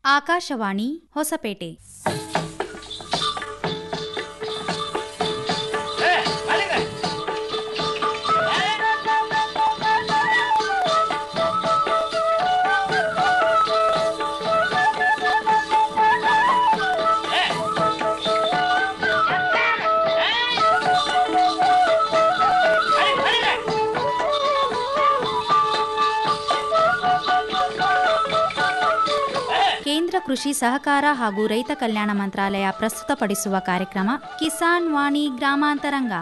ಆಕಾಶವಾಣಿ ಹೊಸಪೇಟೆ ಕೇಂದ್ರ ಕೃಷಿ ಸಹಕಾರ ಹಾಗೂ ರೈತ ಕಲ್ಯಾಣ ಮಂತ್ರಾಲಯ ಪ್ರಸ್ತುತಪಡಿಸುವ ಕಾರ್ಯಕ್ರಮ ಕಿಸಾನ್ ವಾಣಿ ಗ್ರಾಮಾಂತರಂಗ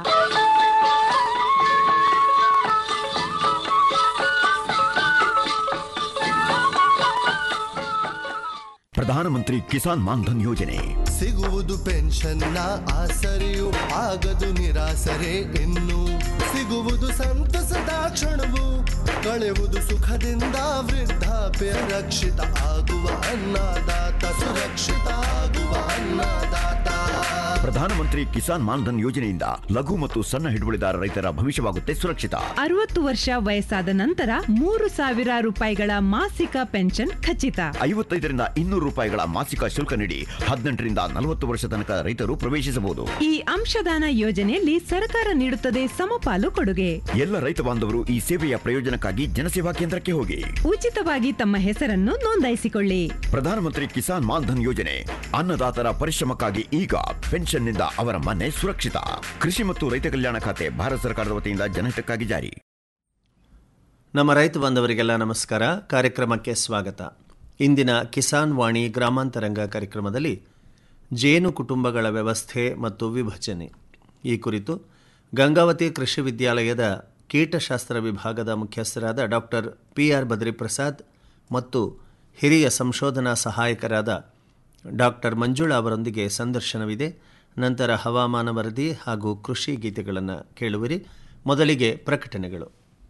ಪ್ರಧಾನಮಂತ್ರಿ ಕಿಸಾನ್ ಮಾನ್ಧನ್ ಯೋಜನೆ ಸಿಗುವುದು ಪೆನ್ಷನ್ನ ಆಸರೆಯು ಆಗದು ನಿರಾಸರೆ ಇನ್ನು ಸಿಗುವುದು ಸಂತಸದ ಕ್ಷಣವು ಕಳೆವುದು ಸುಖದಿಂದ ವೃದ್ಧಾಪ್ಯ ರಕ್ಷಿತ ಆಗುವ ಅನ್ನದಾತ ಸುರಕ್ಷಿತ ಆಗುವ ಅನ್ನದಾತ ಪ್ರಧಾನಮಂತ್ರಿ ಕಿಸಾನ್ ಮಾನ್ಧನ್ ಯೋಜನೆಯಿಂದ ಲಘು ಮತ್ತು ಸಣ್ಣ ಹಿಡುವಳಿದಾರ ರೈತರ ಭವಿಷ್ಯವಾಗುತ್ತೆ ಸುರಕ್ಷಿತ ಅರವತ್ತು ವರ್ಷ ವಯಸ್ಸಾದ ನಂತರ ಮೂರು ಸಾವಿರ ರೂಪಾಯಿಗಳ ಮಾಸಿಕ ಪೆನ್ಷನ್ ಖಚಿತ ಐವತ್ತೈದರಿಂದ ಇನ್ನೂರು ರೂಪಾಯಿಗಳ ಮಾಸಿಕ ಶುಲ್ಕ ನೀಡಿ ಹದಿನೆಂಟರಿಂದ ನಲವತ್ತು ವರ್ಷ ತನಕ ರೈತರು ಪ್ರವೇಶಿಸಬಹುದು ಈ ಅಂಶದಾನ ಯೋಜನೆಯಲ್ಲಿ ಸರ್ಕಾರ ನೀಡುತ್ತದೆ ಸಮಪಾಲು ಕೊಡುಗೆ ಎಲ್ಲ ರೈತ ಬಾಂಧವರು ಈ ಸೇವೆಯ ಪ್ರಯೋಜನಕ್ಕಾಗಿ ಜನಸೇವಾ ಕೇಂದ್ರಕ್ಕೆ ಹೋಗಿ ಉಚಿತವಾಗಿ ತಮ್ಮ ಹೆಸರನ್ನು ನೋಂದಾಯಿಸಿಕೊಳ್ಳಿ ಪ್ರಧಾನಮಂತ್ರಿ ಕಿಸಾನ್ ಮಾನ್ಧನ್ ಯೋಜನೆ ಅನ್ನದಾತರ ಪರಿಶ್ರಮಕ್ಕಾಗಿ ಈಗ ಪೆನ್ಷನ್ನಿಂದ ಅವರ ಮನೆ ಸುರಕ್ಷಿತ ಕೃಷಿ ಮತ್ತು ರೈತ ಕಲ್ಯಾಣ ಖಾತೆ ಭಾರತ ಸರ್ಕಾರದ ವತಿಯಿಂದ ಜನಹಿತಕ್ಕಾಗಿ ಜಾರಿ ನಮ್ಮ ರೈತ ಬಾಂಧವರಿಗೆಲ್ಲ ನಮಸ್ಕಾರ ಕಾರ್ಯಕ್ರಮಕ್ಕೆ ಸ್ವಾಗತ ಇಂದಿನ ಕಿಸಾನ್ ವಾಣಿ ಗ್ರಾಮಾಂತರಂಗ ಕಾರ್ಯಕ್ರಮದಲ್ಲಿ ಜೇನು ಕುಟುಂಬಗಳ ವ್ಯವಸ್ಥೆ ಮತ್ತು ವಿಭಜನೆ ಈ ಕುರಿತು ಗಂಗಾವತಿ ಕೃಷಿ ವಿದ್ಯಾಲಯದ ಕೀಟಶಾಸ್ತ್ರ ವಿಭಾಗದ ಮುಖ್ಯಸ್ಥರಾದ ಡಾಕ್ಟರ್ ಪಿ ಆರ್ ಬದ್ರಿಪ್ರಸಾದ್ ಮತ್ತು ಹಿರಿಯ ಸಂಶೋಧನಾ ಸಹಾಯಕರಾದ ಡಾಕ್ಟರ್ ಮಂಜುಳಾ ಅವರೊಂದಿಗೆ ಸಂದರ್ಶನವಿದೆ ನಂತರ ಹವಾಮಾನ ವರದಿ ಹಾಗೂ ಕೃಷಿ ಗೀತೆಗಳನ್ನು ಕೇಳುವಿರಿ ಮೊದಲಿಗೆ ಪ್ರಕಟಣೆಗಳು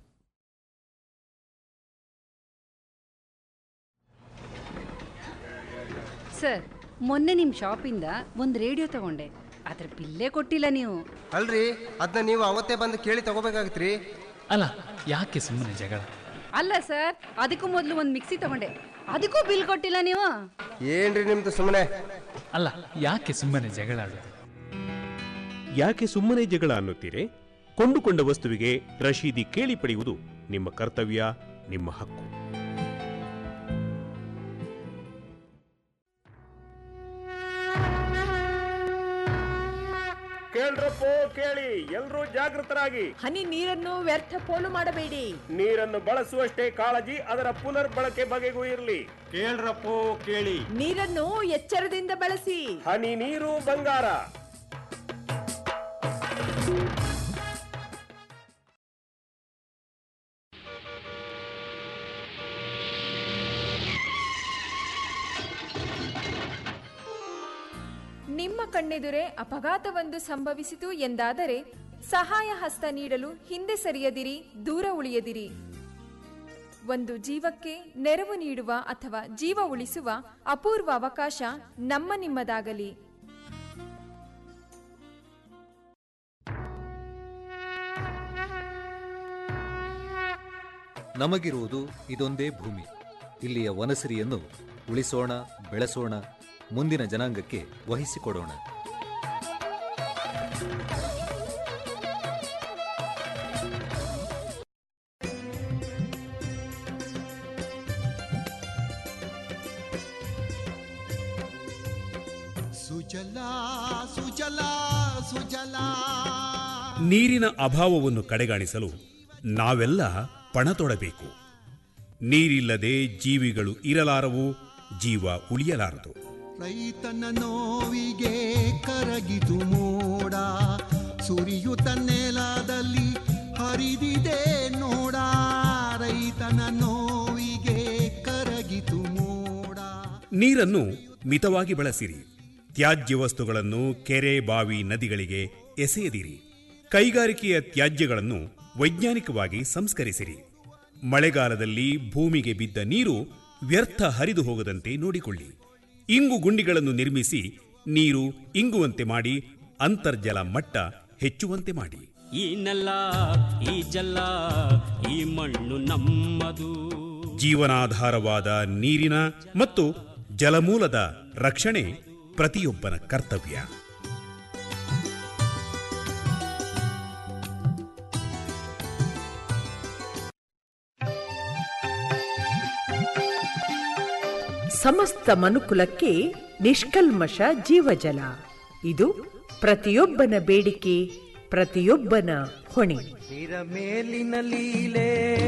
ಸರ್ ಮೊನ್ನೆ ನಿಮ್ಮ ಶಾಪಿಂದ ಒಂದು ರೇಡಿಯೋ ತಗೊಂಡೆ ಅದ್ರ ಬಿಲ್ಲೇ ಕೊಟ್ಟಿಲ್ಲ ನೀವು ಅಲ್ರಿ ಅದನ್ನ ನೀವು ಅವತ್ತೇ ಬಂದು ಕೇಳಿ ತಗೋಬೇಕಾಗತ್ರಿ ಅಲ್ಲ ಯಾಕೆ ಸುಮ್ಮನೆ ಜಗಳ ಅಲ್ಲ ಸರ್ ಅದಕ್ಕೂ ಮೊದಲು ಒಂದು ಮಿಕ್ಸಿ ತಗೊಂಡೆ ಅದಕ್ಕೂ ಬಿಲ್ ಕೊಟ್ಟಿಲ್ಲ ನೀವು ಏನ್ರಿ ನಿಮ್ದು ಸುಮ್ಮನೆ ಅಲ್ಲ ಯಾಕೆ ಸುಮ್ಮನೆ ಜಗಳ ಆಡೋದು ಯಾಕೆ ಸುಮ್ಮನೆ ಜಗಳ ಅನ್ನುತ್ತೀರಿ ಕೊಂಡುಕೊಂಡ ವಸ್ತುವಿಗೆ ರಶೀದಿ ಕೇಳಿ ಪಡೆಯುವುದು ನಿಮ್ಮ ಕರ್ತವ್ಯ ನಿಮ್ಮ ಹಕ್ಕು ಕೇಳ್ರಪ್ಪೋ ಕೇಳಿ ಎಲ್ರೂ ಜಾಗೃತರಾಗಿ ಹನಿ ನೀರನ್ನು ವ್ಯರ್ಥ ಪೋಲು ಮಾಡಬೇಡಿ ನೀರನ್ನು ಬಳಸುವಷ್ಟೇ ಕಾಳಜಿ ಅದರ ಪುನರ್ ಬಳಕೆ ಬಗೆಗೂ ಇರಲಿ ಕೇಳ್ರಪ್ಪೋ ಕೇಳಿ ನೀರನ್ನು ಎಚ್ಚರದಿಂದ ಬಳಸಿ ಹನಿ ನೀರು ಬಂಗಾರ ನಿಮ್ಮ ಕಣ್ಣೆದುರೇ ಅಪಘಾತವೊಂದು ಸಂಭವಿಸಿತು ಎಂದಾದರೆ ಸಹಾಯ ಹಸ್ತ ನೀಡಲು ಹಿಂದೆ ಸರಿಯದಿರಿ ದೂರ ಉಳಿಯದಿರಿ ಒಂದು ಜೀವಕ್ಕೆ ನೆರವು ನೀಡುವ ಅಥವಾ ಜೀವ ಉಳಿಸುವ ಅಪೂರ್ವ ಅವಕಾಶ ನಮ್ಮ ನಿಮ್ಮದಾಗಲಿ ನಮಗಿರುವುದು ಇದೊಂದೇ ಭೂಮಿ ಇಲ್ಲಿಯ ವನಸಿರಿಯನ್ನು ಉಳಿಸೋಣ ಬೆಳೆಸೋಣ ಮುಂದಿನ ಜನಾಂಗಕ್ಕೆ ವಹಿಸಿಕೊಡೋಣ ಸುಜಲಾ ಸುಜಲಾ ಸುಜಲಾ ನೀರಿನ ಅಭಾವವನ್ನು ಕಡೆಗಾಣಿಸಲು ನಾವೆಲ್ಲ ಪಣ ತೊಡಬೇಕು ನೀರಿಲ್ಲದೆ ಜೀವಿಗಳು ಇರಲಾರವು ಜೀವ ಉಳಿಯಲಾರದು ರೈತನ ನೋವಿಗೆ ಕರಗಿತು ಮೋಡ ಸುರಿಯುತ್ತ ನೆಲದಲ್ಲಿ ಹರಿದಿದೆ ನೋಡ ರೈತನ ನೋವಿಗೆ ಕರಗಿತು ಮೋಡ ನೀರನ್ನು ಮಿತವಾಗಿ ಬಳಸಿರಿ ತ್ಯಾಜ್ಯ ವಸ್ತುಗಳನ್ನು ಕೆರೆ ಬಾವಿ ನದಿಗಳಿಗೆ ಎಸೆಯದಿರಿ ಕೈಗಾರಿಕೆಯ ತ್ಯಾಜ್ಯಗಳನ್ನು ವೈಜ್ಞಾನಿಕವಾಗಿ ಸಂಸ್ಕರಿಸಿರಿ ಮಳೆಗಾಲದಲ್ಲಿ ಭೂಮಿಗೆ ಬಿದ್ದ ನೀರು ವ್ಯರ್ಥ ಹರಿದು ಹೋಗದಂತೆ ನೋಡಿಕೊಳ್ಳಿ ಇಂಗು ಗುಂಡಿಗಳನ್ನು ನಿರ್ಮಿಸಿ ನೀರು ಇಂಗುವಂತೆ ಮಾಡಿ ಅಂತರ್ಜಲ ಮಟ್ಟ ಹೆಚ್ಚುವಂತೆ ಮಾಡಿ ಈ ನೆಲ ಈ ಜಲ ಈ ಮಣ್ಣು ನಮ್ಮದು ಜೀವನಾಧಾರವಾದ ನೀರಿನ ಮತ್ತು ಜಲಮೂಲದ ರಕ್ಷಣೆ ಪ್ರತಿಯೊಬ್ಬನ ಕರ್ತವ್ಯ ಸಮಸ್ತ ಮನುಕುಲಕ್ಕೆ ನಿಷ್ಕಲ್ಮಶ ಜೀವಜಲ ಇದು ಪ್ರತಿಯೊಬ್ಬನ ಬೇಡಿಕೆ ಪ್ರತಿಯೊಬ್ಬನ ಹೊಣೆ ಮೇಲಿನ ಲೀಲೆ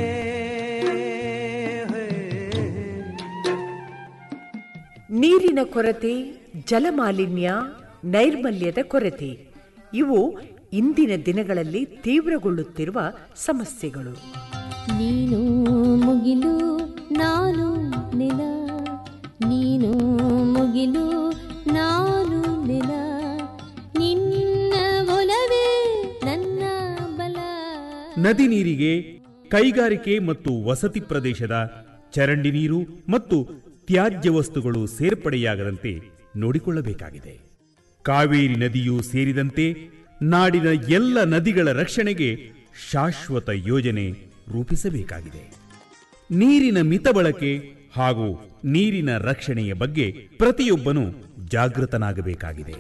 ನೀರಿನ ಕೊರತೆ ಜಲಮಾಲಿನ್ಯ ನೈರ್ಮಲ್ಯದ ಕೊರತೆ ಇವು ಇಂದಿನ ದಿನಗಳಲ್ಲಿ ತೀವ್ರಗೊಳ್ಳುತ್ತಿರುವ ಸಮಸ್ಯೆಗಳು ನೀನು ಮುಗಿಲು ನಾನು ನೆಲ ನೀನು ಮುಗಿಲು ನಾನು ನೆಲ ನಿನ್ನ ಒಲವೇ ನನ್ನ ಬಲ ನದಿ ನೀರಿಗೆ ಕೈಗಾರಿಕೆ ಮತ್ತು ವಸತಿ ಪ್ರದೇಶದ ಚರಂಡಿ ನೀರು ಮತ್ತು ತ್ಯಾಜ್ಯ ವಸ್ತುಗಳು ಸೇರ್ಪಡೆಯಾಗದಂತೆ ನೋಡಿಕೊಳ್ಳಬೇಕಾಗಿದೆ ಕಾವೇರಿ ನದಿಯೂ ಸೇರಿದಂತೆ ನಾಡಿನ ಎಲ್ಲ ನದಿಗಳ ರಕ್ಷಣೆಗೆ ಶಾಶ್ವತ ಯೋಜನೆ ರೂಪಿಸಬೇಕಾಗಿದೆ ನೀರಿನ ಮಿತ ಬಳಕೆ ಹಾಗೂ ನೀರಿನ ರಕ್ಷಣೆಯ ಬಗ್ಗೆ ಪ್ರತಿಯೊಬ್ಬನೂ ಜಾಗೃತನಾಗಬೇಕಾಗಿದೆ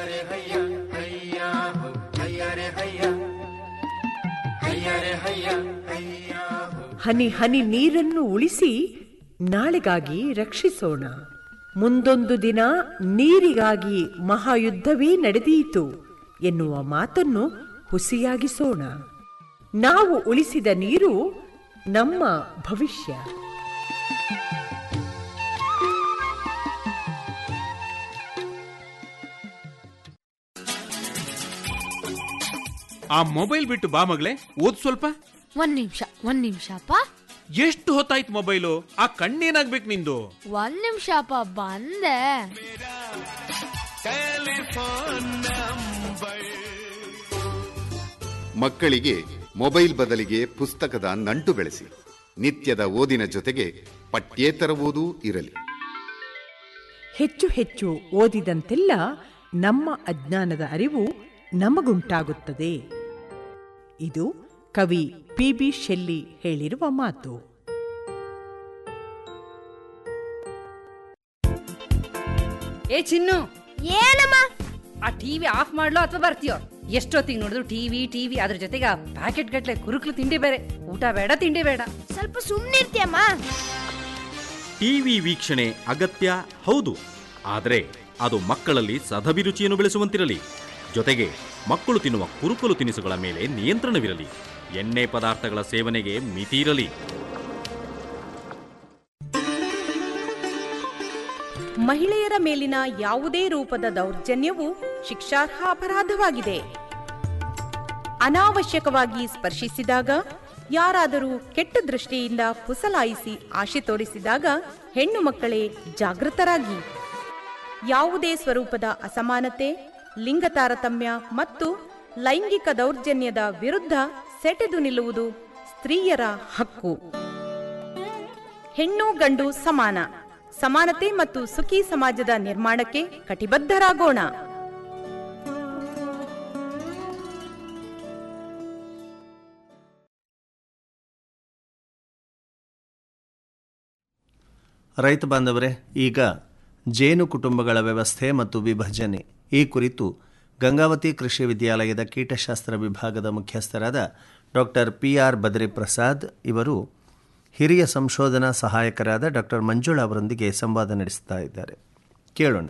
ಹನಿ ಹನಿ ನೀರನ್ನು ಉಳಿಸಿ ನಾಳೆಗಾಗಿ ರಕ್ಷಿಸೋಣ ಮುಂದೊಂದು ದಿನ ನೀರಿಗಾಗಿ ಮಹಾಯುದ್ಧವೇ ನಡೆದೀತು ಎನ್ನುವ ಮಾತನ್ನು ಹುಸಿಯಾಗಿಸೋಣ ನಾವು ಉಳಿಸಿದ ನೀರು ನಮ್ಮ ಭವಿಷ್ಯ ಆ ಮೊಬೈಲ್ ಬಿಟ್ಟು ಬಾ ಮಗಳೇ ಓದ್ ಸ್ವಲ್ಪ ಒಂದ್ ನಿಮಿಷ ಒಂದ್ ನಿಮಿಷ ಅಪ್ಪ ಎಷ್ಟು ಹೊತ್ತಾಯ್ತು ಮೊಬೈಲು ಆ ಕಣ್ಣೇನಾಗ್ಬೇಕು ನಿಂದು ಒಂದ್ ನಿಮಿಷ ಅಪ್ಪ ಬಂದೆ ಮಕ್ಕಳಿಗೆ ಮೊಬೈಲ್ ಬದಲಿಗೆ ಪುಸ್ತಕದ ನಂಟು ಬೆಳೆಸಿ ನಿತ್ಯದ ಓದಿನ ಜೊತೆಗೆ ಪಠ್ಯೇತರ ಓದೂ ಇರಲಿ ಹೆಚ್ಚು ಹೆಚ್ಚು ಓದಿದಂತೆಲ್ಲ ನಮ್ಮ ಅಜ್ಞಾನದ ಅರಿವು ನಮಗುಂಟಾಗುತ್ತದೆ ಇದು ಕವಿ ಪಿ ಬಿ ಶೆಲ್ಲಿ ಹೇಳಿರುವ ಮಾತು ಏ ಚಿನ್ನು ಏನಮ್ಮ ಆ ಟಿವಿ ಆಫ್ ಮಾಡ್ಲೋ ಅಥವಾ ಬರ್ತೀಯೋ ಎಷ್ಟೊತ್ತಿಗೆ ನೋಡಿದ್ರು ಟಿವಿ ಟಿವಿ ಅದ್ರ ಜೊತೆಗೆ ಆ ಪ್ಯಾಕೆಟ್ ಗಟ್ಲೆ ಕುರುಕ್ಲು ತಿಂಡಿ ಬೇರೆ ಊಟ ಬೇಡ ತಿಂಡಿ ಬೇಡ ಸ್ವಲ್ಪ ಸುಮ್ನಿರ್ತೀಯಮ್ಮ ಟಿವಿ ವೀಕ್ಷಣೆ ಅಗತ್ಯ ಹೌದು ಆದರೆ ಅದು ಮಕ್ಕಳಲ್ಲಿ ಸದಭಿರುಚಿಯನ್ನು ಬೆಳೆಸುವಂತಿರಲಿ ಜೊತೆಗೆ ಮಕ್ಕಳು ತಿನ್ನುವ ಕುರುಕಲು ತಿನಿಸುಗಳ ಮೇಲೆ ನಿಯಂತ್ರಣವಿರಲಿ ಎಣ್ಣೆ ಪದಾರ್ಥಗಳ ಸೇವನೆಗೆ ಮಿತಿ ಇರಲಿ ಮಹಿಳೆಯರ ಮೇಲಿನ ಯಾವುದೇ ರೂಪದ ದೌರ್ಜನ್ಯವು ಶಿಕ್ಷಾರ್ಹ ಅಪರಾಧವಾಗಿದೆ ಅನಾವಶ್ಯಕವಾಗಿ ಸ್ಪರ್ಶಿಸಿದಾಗ ಯಾರಾದರೂ ಕೆಟ್ಟ ದೃಷ್ಟಿಯಿಂದ ಪುಸಲಾಯಿಸಿ ಆಶೆ ತೋರಿಸಿದಾಗ ಹೆಣ್ಣು ಮಕ್ಕಳೇ ಜಾಗೃತರಾಗಿ ಯಾವುದೇ ಸ್ವರೂಪದ ಅಸಮಾನತೆ ಲಿಂಗ ತಾರತಮ್ಯ ಮತ್ತು ಲೈಂಗಿಕ ದೌರ್ಜನ್ಯದ ವಿರುದ್ಧ ಸೆಟೆದು ನಿಲ್ಲುವುದು ಸ್ತ್ರೀಯರ ಹಕ್ಕು ಹೆಣ್ಣು ಗಂಡು ಸಮಾನ ಸಮಾನತೆ ಮತ್ತು ಸುಖಿ ಸಮಾಜದ ನಿರ್ಮಾಣಕ್ಕೆ ಕಟಿಬದ್ಧರಾಗೋಣ ರೈತ ಬಾಂಧವರೇ ಈಗ ಜೇನು ಕುಟುಂಬಗಳ ವ್ಯವಸ್ಥೆ ಮತ್ತು ವಿಭಜನೆ ಈ ಕುರಿತು ಗಂಗಾವತಿ ಕೃಷಿ ವಿದ್ಯಾಲಯದ ಕೀಟಶಾಸ್ತ್ರ ವಿಭಾಗದ ಮುಖ್ಯಸ್ಥರಾದ doctor P R Badri Prasad ಇವರು ಹಿರಿಯ ಸಂಶೋಧನಾ ಸಹಾಯಕರಾದ ಡಾಕ್ಟರ್ ಮಂಜುಳಾ ಅವರೊಂದಿಗೆ ಸಂವಾದ ನಡೆಸ್ತಾ ಇದ್ದಾರೆ ಕೇಳೋಣ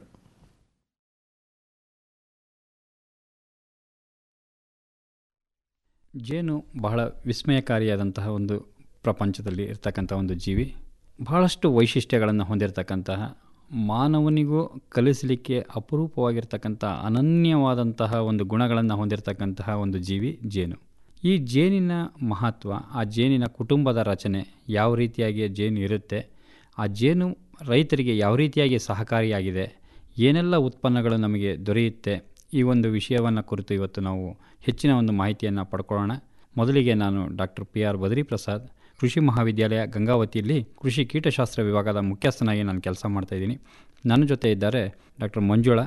ಜೇನು ಬಹಳ ವಿಸ್ಮಯಕಾರಿಯಾದಂತಹ ಒಂದು ಪ್ರಪಂಚದಲ್ಲಿ ಇರ್ತಕ್ಕಂಥ ಒಂದು ಜೀವಿ ಬಹಳಷ್ಟು ವೈಶಿಷ್ಟ್ಯಗಳನ್ನು ಹೊಂದಿರತಕ್ಕಂತಹ ಮಾನವನಿಗೂ ಕಲಿಸಲಿಕ್ಕೆ ಅಪರೂಪವಾಗಿರ್ತಕ್ಕಂಥ ಅನನ್ಯವಾದಂತಹ ಒಂದು ಗುಣಗಳನ್ನು ಹೊಂದಿರತಕ್ಕಂತಹ ಒಂದು ಜೀವಿ ಜೇನು ಈ ಜೇನಿನ ಮಹತ್ವ ಆ ಜೇನಿನ ಕುಟುಂಬದ ರಚನೆ ಯಾವ ರೀತಿಯಾಗಿ ಜೇನು ಇರುತ್ತೆ ಆ ಜೇನು ರೈತರಿಗೆ ಯಾವ ರೀತಿಯಾಗಿ ಸಹಕಾರಿಯಾಗಿದೆ ಏನೆಲ್ಲ ಉತ್ಪನ್ನಗಳು ನಮಗೆ ದೊರೆಯುತ್ತೆ ಈ ಒಂದು ವಿಷಯವನ್ನು ಕುರಿತು ಇವತ್ತು ನಾವು ಹೆಚ್ಚಿನ ಒಂದು ಮಾಹಿತಿಯನ್ನು ಪಡ್ಕೊಳ್ಳೋಣ ಮೊದಲಿಗೆ ನಾನು doctor P R Badri Prasad ಕೃಷಿ ಮಹಾವಿದ್ಯಾಲಯ ಗಂಗಾವತಿಯಲ್ಲಿ ಕೃಷಿ ಕೀಟಶಾಸ್ತ್ರ ವಿಭಾಗದ ಮುಖ್ಯಸ್ಥನಾಗಿ ನಾನು ಕೆಲಸ ಮಾಡ್ತಾ ಇದ್ದೀನಿ ನನ್ನ ಜೊತೆ ಇದ್ದಾರೆ ಡಾಕ್ಟರ್ ಮಂಜುಳಾ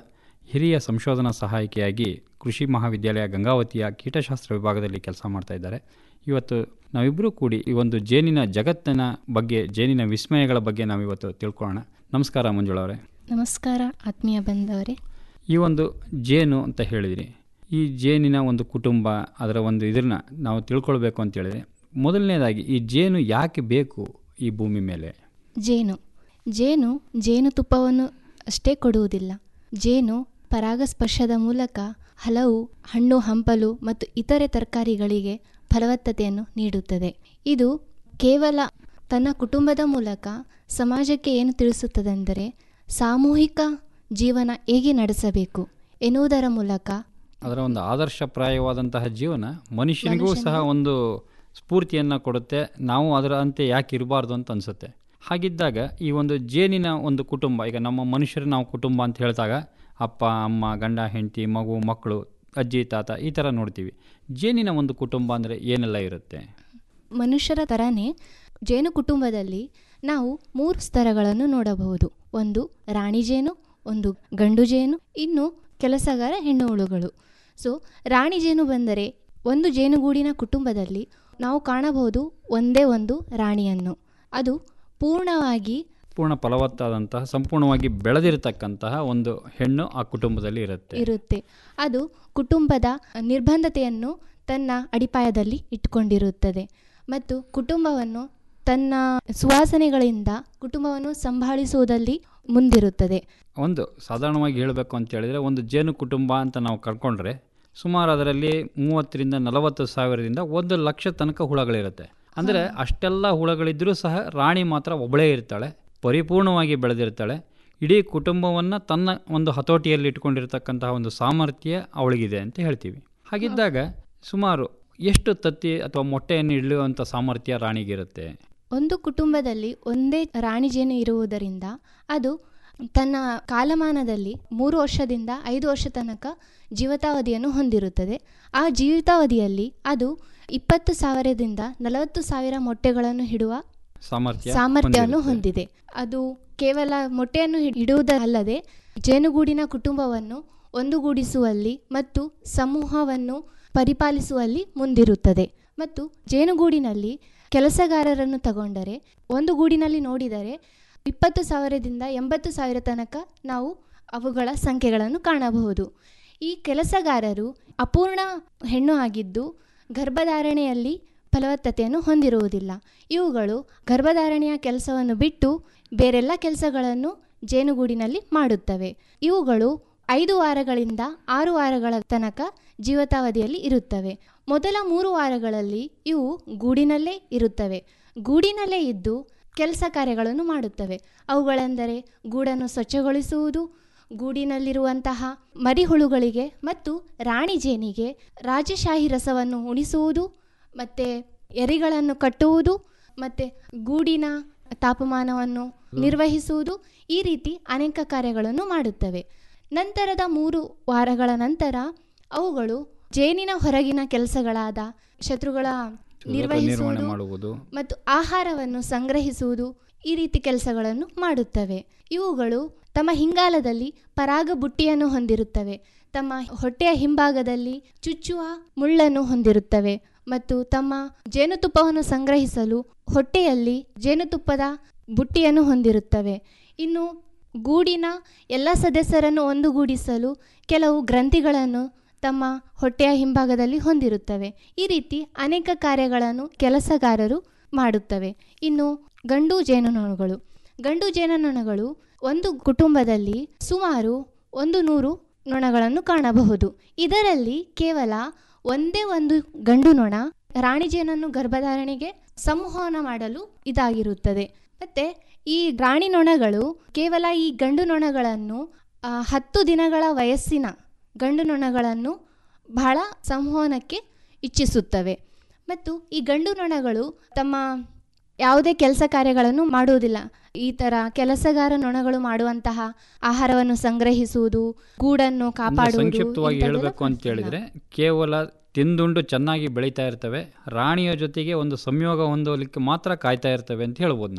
ಹಿರಿಯ ಸಂಶೋಧನಾ ಸಹಾಯಕಿಯಾಗಿ ಕೃಷಿ ಮಹಾವಿದ್ಯಾಲಯ ಗಂಗಾವತಿಯ ಕೀಟಶಾಸ್ತ್ರ ವಿಭಾಗದಲ್ಲಿ ಕೆಲಸ ಮಾಡ್ತಾ ಇದ್ದಾರೆ ಇವತ್ತು ನಾವಿಬ್ಬರೂ ಕೂಡಿ ಈ ಒಂದು ಜೇನಿನ ಜಗತ್ತಿನ ಬಗ್ಗೆ ಜೇನಿನ ವಿಸ್ಮಯಗಳ ಬಗ್ಗೆ ನಾವಿವತ್ತು ತಿಳ್ಕೊಳ್ಳೋಣ ನಮಸ್ಕಾರ ಮಂಜುಳವರೇ ನಮಸ್ಕಾರ ಆತ್ಮೀಯ ಬಂದವರೇ ಈ ಒಂದು ಜೇನು ಅಂತ ಹೇಳಿದ್ರಿ ಈ ಜೇನಿನ ಒಂದು ಕುಟುಂಬ ಅದರ ಒಂದು ಇದನ್ನ ನಾವು ತಿಳ್ಕೊಳ್ಬೇಕು ಅಂತ ಹೇಳಿದ್ರೆ ಮೊದಲನೇದಾಗಿ ಈ ಜೇನು ಯಾಕೆ ಬೇಕು ಈ ಭೂಮಿ ಮೇಲೆ ಜೇನು ಜೇನು ಜೇನುತುಪ್ಪವನ್ನು ಅಷ್ಟೇ ಕೊಡುವುದಿಲ್ಲ ಜೇನು ಪರಾಗಸ್ಪರ್ಶದ ಮೂಲಕ ಹಲವು ಹಣ್ಣು ಹಂಪಲು ಮತ್ತು ಇತರೆ ತರಕಾರಿಗಳಿಗೆ ಫಲವತ್ತತೆಯನ್ನು ನೀಡುತ್ತದೆ ಇದು ಕೇವಲ ತನ್ನ ಕುಟುಂಬದ ಮೂಲಕ ಸಮಾಜಕ್ಕೆ ಏನು ತಿಳಿಸುತ್ತದೆಂದರೆ ಸಾಮೂಹಿಕ ಜೀವನ ಹೇಗೆ ನಡೆಸಬೇಕು ಎನ್ನುವುದರ ಮೂಲಕ ಅದರ ಒಂದು ಆದರ್ಶಪ್ರಾಯವಾದಂತಹ ಜೀವನ ಮನುಷ್ಯನಿಗೂ ಸಹ ಒಂದು ಸ್ಫೂರ್ತಿಯನ್ನು ಕೊಡುತ್ತೆ ನಾವು ಅದರ ಅಂತೆ ಯಾಕೆ ಇರಬಾರ್ದು ಅಂತ ಅನಿಸುತ್ತೆ ಹಾಗಿದ್ದಾಗ ಈ ಒಂದು ಜೇನಿನ ಒಂದು ಕುಟುಂಬ ಈಗ ನಮ್ಮ ಮನುಷ್ಯರು ನಾವು ಕುಟುಂಬ ಅಂತ ಹೇಳಿದಾಗ ಅಪ್ಪ ಅಮ್ಮ ಗಂಡ ಹೆಂಡತಿ ಮಗು ಮಕ್ಕಳು ಅಜ್ಜಿ ತಾತ ಈ ಥರ ನೋಡ್ತೀವಿ ಜೇನಿನ ಒಂದು ಕುಟುಂಬ ಅಂದರೆ ಏನೆಲ್ಲ ಇರುತ್ತೆ ಮನುಷ್ಯರ ಥರನೇ ಜೇನು ಕುಟುಂಬದಲ್ಲಿ ನಾವು ಮೂರು ಸ್ತರಗಳನ್ನು ನೋಡಬಹುದು ಒಂದು ರಾಣಿ ಜೇನು ಒಂದು ಗಂಡು ಜೇನು ಇನ್ನು ಕೆಲಸಗಾರ ಹೆಣ್ಣು ಹುಳುಗಳು ಸೊ ರಾಣಿ ಜೇನು ಬಂದರೆ ಒಂದು ಜೇನುಗೂಡಿನ ಕುಟುಂಬದಲ್ಲಿ ನಾವು ಕಾಣಬಹುದು ಒಂದೇ ಒಂದು ರಾಣಿಯನ್ನು ಅದು ಪೂರ್ಣವಾಗಿ ಪೂರ್ಣ ಫಲವತ್ತಾದಂತಹ ಸಂಪೂರ್ಣವಾಗಿ ಬೆಳೆದಿರತಕ್ಕಂತಹ ಒಂದು ಹೆಣ್ಣು ಆ ಕುಟುಂಬದಲ್ಲಿ ಇರುತ್ತೆ ಇರುತ್ತೆ ಅದು ಕುಟುಂಬದ ನಿರ್ಬಂಧತೆಯನ್ನು ತನ್ನ ಅಡಿಪಾಯದಲ್ಲಿ ಇಟ್ಕೊಂಡಿರುತ್ತದೆ ಮತ್ತು ಕುಟುಂಬವನ್ನು ತನ್ನ ಸುವಾಸನೆಗಳಿಂದ ಕುಟುಂಬವನ್ನು ಸಂಭಾಳಿಸುವುದಲ್ಲಿ ಮುಂದಿರುತ್ತದೆ ಒಂದು ಸಾಧಾರಣವಾಗಿ ಹೇಳಬೇಕು ಅಂತ ಹೇಳಿದರೆ ಒಂದು ಜೇನು ಕುಟುಂಬ ಅಂತ ನಾವು ಕರ್ಕೊಂಡ್ರೆ ಸುಮಾರು ಅದರಲ್ಲಿ ಮೂವತ್ತರಿಂದ ನಲವತ್ತು ಸಾವಿರದಿಂದ ಒಂದು ಲಕ್ಷ ತನಕ ಹುಳಗಳಿರುತ್ತೆ ಅಂದರೆ ಅಷ್ಟೆಲ್ಲ ಹುಳಗಳಿದ್ದರೂ ಸಹ ರಾಣಿ ಮಾತ್ರ ಒಬ್ಬಳೇ ಇರ್ತಾಳೆ ಪರಿಪೂರ್ಣವಾಗಿ ಬೆಳೆದಿರ್ತಾಳೆ ಇಡೀ ಕುಟುಂಬವನ್ನು ತನ್ನ ಒಂದು ಹತೋಟಿಯಲ್ಲಿ ಇಟ್ಕೊಂಡಿರ್ತಕ್ಕಂತಹ ಒಂದು ಸಾಮರ್ಥ್ಯ ಅವಳಿಗಿದೆ ಅಂತ ಹೇಳ್ತೀವಿ ಹಾಗಿದ್ದಾಗ ಸುಮಾರು ಎಷ್ಟು ತತ್ತಿ ಅಥವಾ ಮೊಟ್ಟೆಯನ್ನು ಇಡುವಂಥ ಸಾಮರ್ಥ್ಯ ರಾಣಿಗಿರುತ್ತೆ ಒಂದು ಕುಟುಂಬದಲ್ಲಿ ಒಂದೇ ರಾಣಿ ಜೇನು ಇರುವುದರಿಂದ ಅದು ತನ್ನ ಕಾಲಮಾನದಲ್ಲಿ ಮೂರು ವರ್ಷದಿಂದ ಐದು ವರ್ಷ ತನಕ ಜೀವಿತಾವಧಿಯನ್ನು ಹೊಂದಿರುತ್ತದೆ ಆ ಜೀವಿತಾವಧಿಯಲ್ಲಿ ಅದು ಇಪ್ಪತ್ತು ಸಾವಿರದಿಂದ ನಲವತ್ತು ಸಾವಿರ ಮೊಟ್ಟೆಗಳನ್ನು ಇಡುವ ಸಾಮರ್ಥ್ಯ ಸಾಮರ್ಥ್ಯವನ್ನು ಹೊಂದಿರುತ್ತೆ. ಹೊಂದಿದೆ ಅದು ಕೇವಲ ಮೊಟ್ಟೆಯನ್ನು ಹಿ- ಇಡುವುದಲ್ಲದೆ ಜೇನುಗೂಡಿನ ಕುಟುಂಬವನ್ನು ಒಂದುಗೂಡಿಸುವಲ್ಲಿ ಮತ್ತು ಸಮೂಹವನ್ನು ಪರಿಪಾಲಿಸುವಲ್ಲಿ ಮುಂದಿರುತ್ತದೆ ಮತ್ತು ಜೇನುಗೂಡಿನಲ್ಲಿ ಕೆಲಸಗಾರರನ್ನು ತಗೊಂಡರೆ ಒಂದು ಗೂಡಿನಲ್ಲಿ ನೋಡಿದರೆ ಇಪ್ಪತ್ತು ಸಾವಿರದಿಂದ ಎಂಬತ್ತು ಸಾವಿರ ತನಕ ನಾವು ಅವುಗಳ ಸಂಖ್ಯೆಗಳನ್ನು ಕಾಣಬಹುದು ಈ ಕೆಲಸಗಾರರು ಅಪೂರ್ಣ ಹೆಣ್ಣು ಆಗಿದ್ದು ಗರ್ಭಧಾರಣೆಯಲ್ಲಿ ಫಲವತ್ತತೆಯನ್ನು ಹೊಂದಿರುವುದಿಲ್ಲ ಇವುಗಳು ಗರ್ಭಧಾರಣೆಯ ಕೆಲಸವನ್ನು ಬಿಟ್ಟು ಬೇರೆಲ್ಲ ಕೆಲಸಗಳನ್ನು ಜೇನುಗೂಡಿನಲ್ಲಿ ಮಾಡುತ್ತವೆ ಇವುಗಳು ಐದು ವಾರಗಳಿಂದ ಆರು ವಾರಗಳ ತನಕ ಜೀವಿತಾವಧಿಯಲ್ಲಿ ಇರುತ್ತವೆ ಮೊದಲ ಮೂರು ವಾರಗಳಲ್ಲಿ ಇವು ಗೂಡಿನಲ್ಲೇ ಇರುತ್ತವೆ ಗೂಡಿನಲ್ಲೇ ಇದ್ದು ಕೆಲಸ ಕಾರ್ಯಗಳನ್ನು ಮಾಡುತ್ತವೆ ಅವುಗಳೆಂದರೆ ಗೂಡನ್ನು ಸ್ವಚ್ಛಗೊಳಿಸುವುದು ಗೂಡಿನಲ್ಲಿರುವಂತಹ ಮರಿಹುಳುಗಳಿಗೆ ಮತ್ತು ರಾಣಿ ಜೇನಿಗೆ ರಾಜಶಾಹಿ ರಸವನ್ನು ಉಣಿಸುವುದು ಮತ್ತು ಎರಿಗಳನ್ನು ಕಟ್ಟುವುದು ಮತ್ತು ಗೂಡಿನ ತಾಪಮಾನವನ್ನು ನಿರ್ವಹಿಸುವುದು ಈ ರೀತಿ ಅನೇಕ ಕಾರ್ಯಗಳನ್ನು ಮಾಡುತ್ತವೆ ನಂತರದ ಮೂರು ವಾರಗಳ ನಂತರ ಅವುಗಳು ಜೇನಿನ ಹೊರಗಿನ ಕೆಲಸಗಳಾದ ಶತ್ರುಗಳ ನಿರ್ವಹಣೆ ನಿರ್ವಹಿಸುವುದು ಮಾಡುವುದು ಮತ್ತು ಆಹಾರವನ್ನು ಸಂಗ್ರಹಿಸುವುದು ಈ ರೀತಿ ಕೆಲಸಗಳನ್ನು ಮಾಡುತ್ತವೆ ಇವುಗಳು ತಮ್ಮ ಹಿಂಗಾಲದಲ್ಲಿ ಪರಾಗ ಬುಟ್ಟಿಯನ್ನು ಹೊಂದಿರುತ್ತವೆ ತಮ್ಮ ಹೊಟ್ಟೆಯ ಹಿಂಭಾಗದಲ್ಲಿ ಚುಚ್ಚುವ ಮುಳ್ಳನ್ನು ಹೊಂದಿರುತ್ತವೆ ಮತ್ತು ತಮ್ಮ ಜೇನುತುಪ್ಪವನ್ನು ಸಂಗ್ರಹಿಸಲು ಹೊಟ್ಟೆಯಲ್ಲಿ ಜೇನುತುಪ್ಪದ ಬುಟ್ಟಿಯನ್ನು ಹೊಂದಿರುತ್ತವೆ ಇನ್ನು ಗೂಡಿನ ಎಲ್ಲ ಸದಸ್ಯರನ್ನು ಒಂದುಗೂಡಿಸಲು ಕೆಲವು ಗ್ರಂಥಿಗಳನ್ನು ತಮ್ಮ ಹೊಟ್ಟೆಯ ಹಿಂಭಾಗದಲ್ಲಿ ಹೊಂದಿರುತ್ತವೆ ಈ ರೀತಿ ಅನೇಕ ಕಾರ್ಯಗಳನ್ನು ಕೆಲಸಗಾರರು ಮಾಡುತ್ತವೆ ಇನ್ನು ಗಂಡು ಜೇನುನೊಣಗಳು ಗಂಡು ಜೇನುನೊಣಗಳು ಒಂದು ಕುಟುಂಬದಲ್ಲಿ ಸುಮಾರು ಒಂದು ನೂರು ನೊಣಗಳನ್ನು ಕಾಣಬಹುದು ಇದರಲ್ಲಿ ಕೇವಲ ಒಂದೇ ಒಂದು ಗಂಡು ನೊಣ ರಾಣಿ ಜೇನನ್ನು ಗರ್ಭಧಾರಣೆಗೆ ಸಂವಹನ ಮಾಡಲು ಇದಾಗಿರುತ್ತದೆ ಮತ್ತೆ ಈ ರಾಣಿ ನೊಣಗಳು ಕೇವಲ ಈ ಗಂಡು ನೊಣಗಳನ್ನು ಆ, ಹತ್ತು ದಿನಗಳ ವಯಸ್ಸಿನ ಗಂಡು ನೊಣಗಳನ್ನು ಬಹಳ ಸಂವಹನಕ್ಕೆ ಇಚ್ಛಿಸುತ್ತವೆ ಮತ್ತು ಈ ಗಂಡು ನೊಣಗಳು ತಮ್ಮ ಯಾವುದೇ ಕೆಲಸ ಕಾರ್ಯಗಳನ್ನು ಮಾಡುವುದಿಲ್ಲ ಈ ಥರ ಕೆಲಸಗಾರ ನೊಣಗಳು ಮಾಡುವಂತಹ ಆಹಾರವನ್ನು ಸಂಗ್ರಹಿಸುವುದು ಗೂಡನ್ನು ಅಂದ್ರೆ ಕಾಪಾಡುವುದು ಸಂಕ್ಷಿಪ್ತವಾಗಿ ಇಂಥದ್ದೆಲ್ಲ ಹೇಳಬೇಕು ಅಂತ ಹೇಳಿದ್ರೆ ಕೇವಲ ತಿಂದುಂಡು ಚೆನ್ನಾಗಿ ಬೆಳೀತಾ ಇರ್ತವೆ ರಾಣಿಯ ಜೊತೆಗೆ ಒಂದು ಸಂಯೋಗ ಹೊಂದಲಿಕ್ಕೆ ಮಾತ್ರ ಕಾಯ್ತಾ ಇರ್ತವೆ ಅಂತ ಹೇಳ್ಬೋದು ನಾವು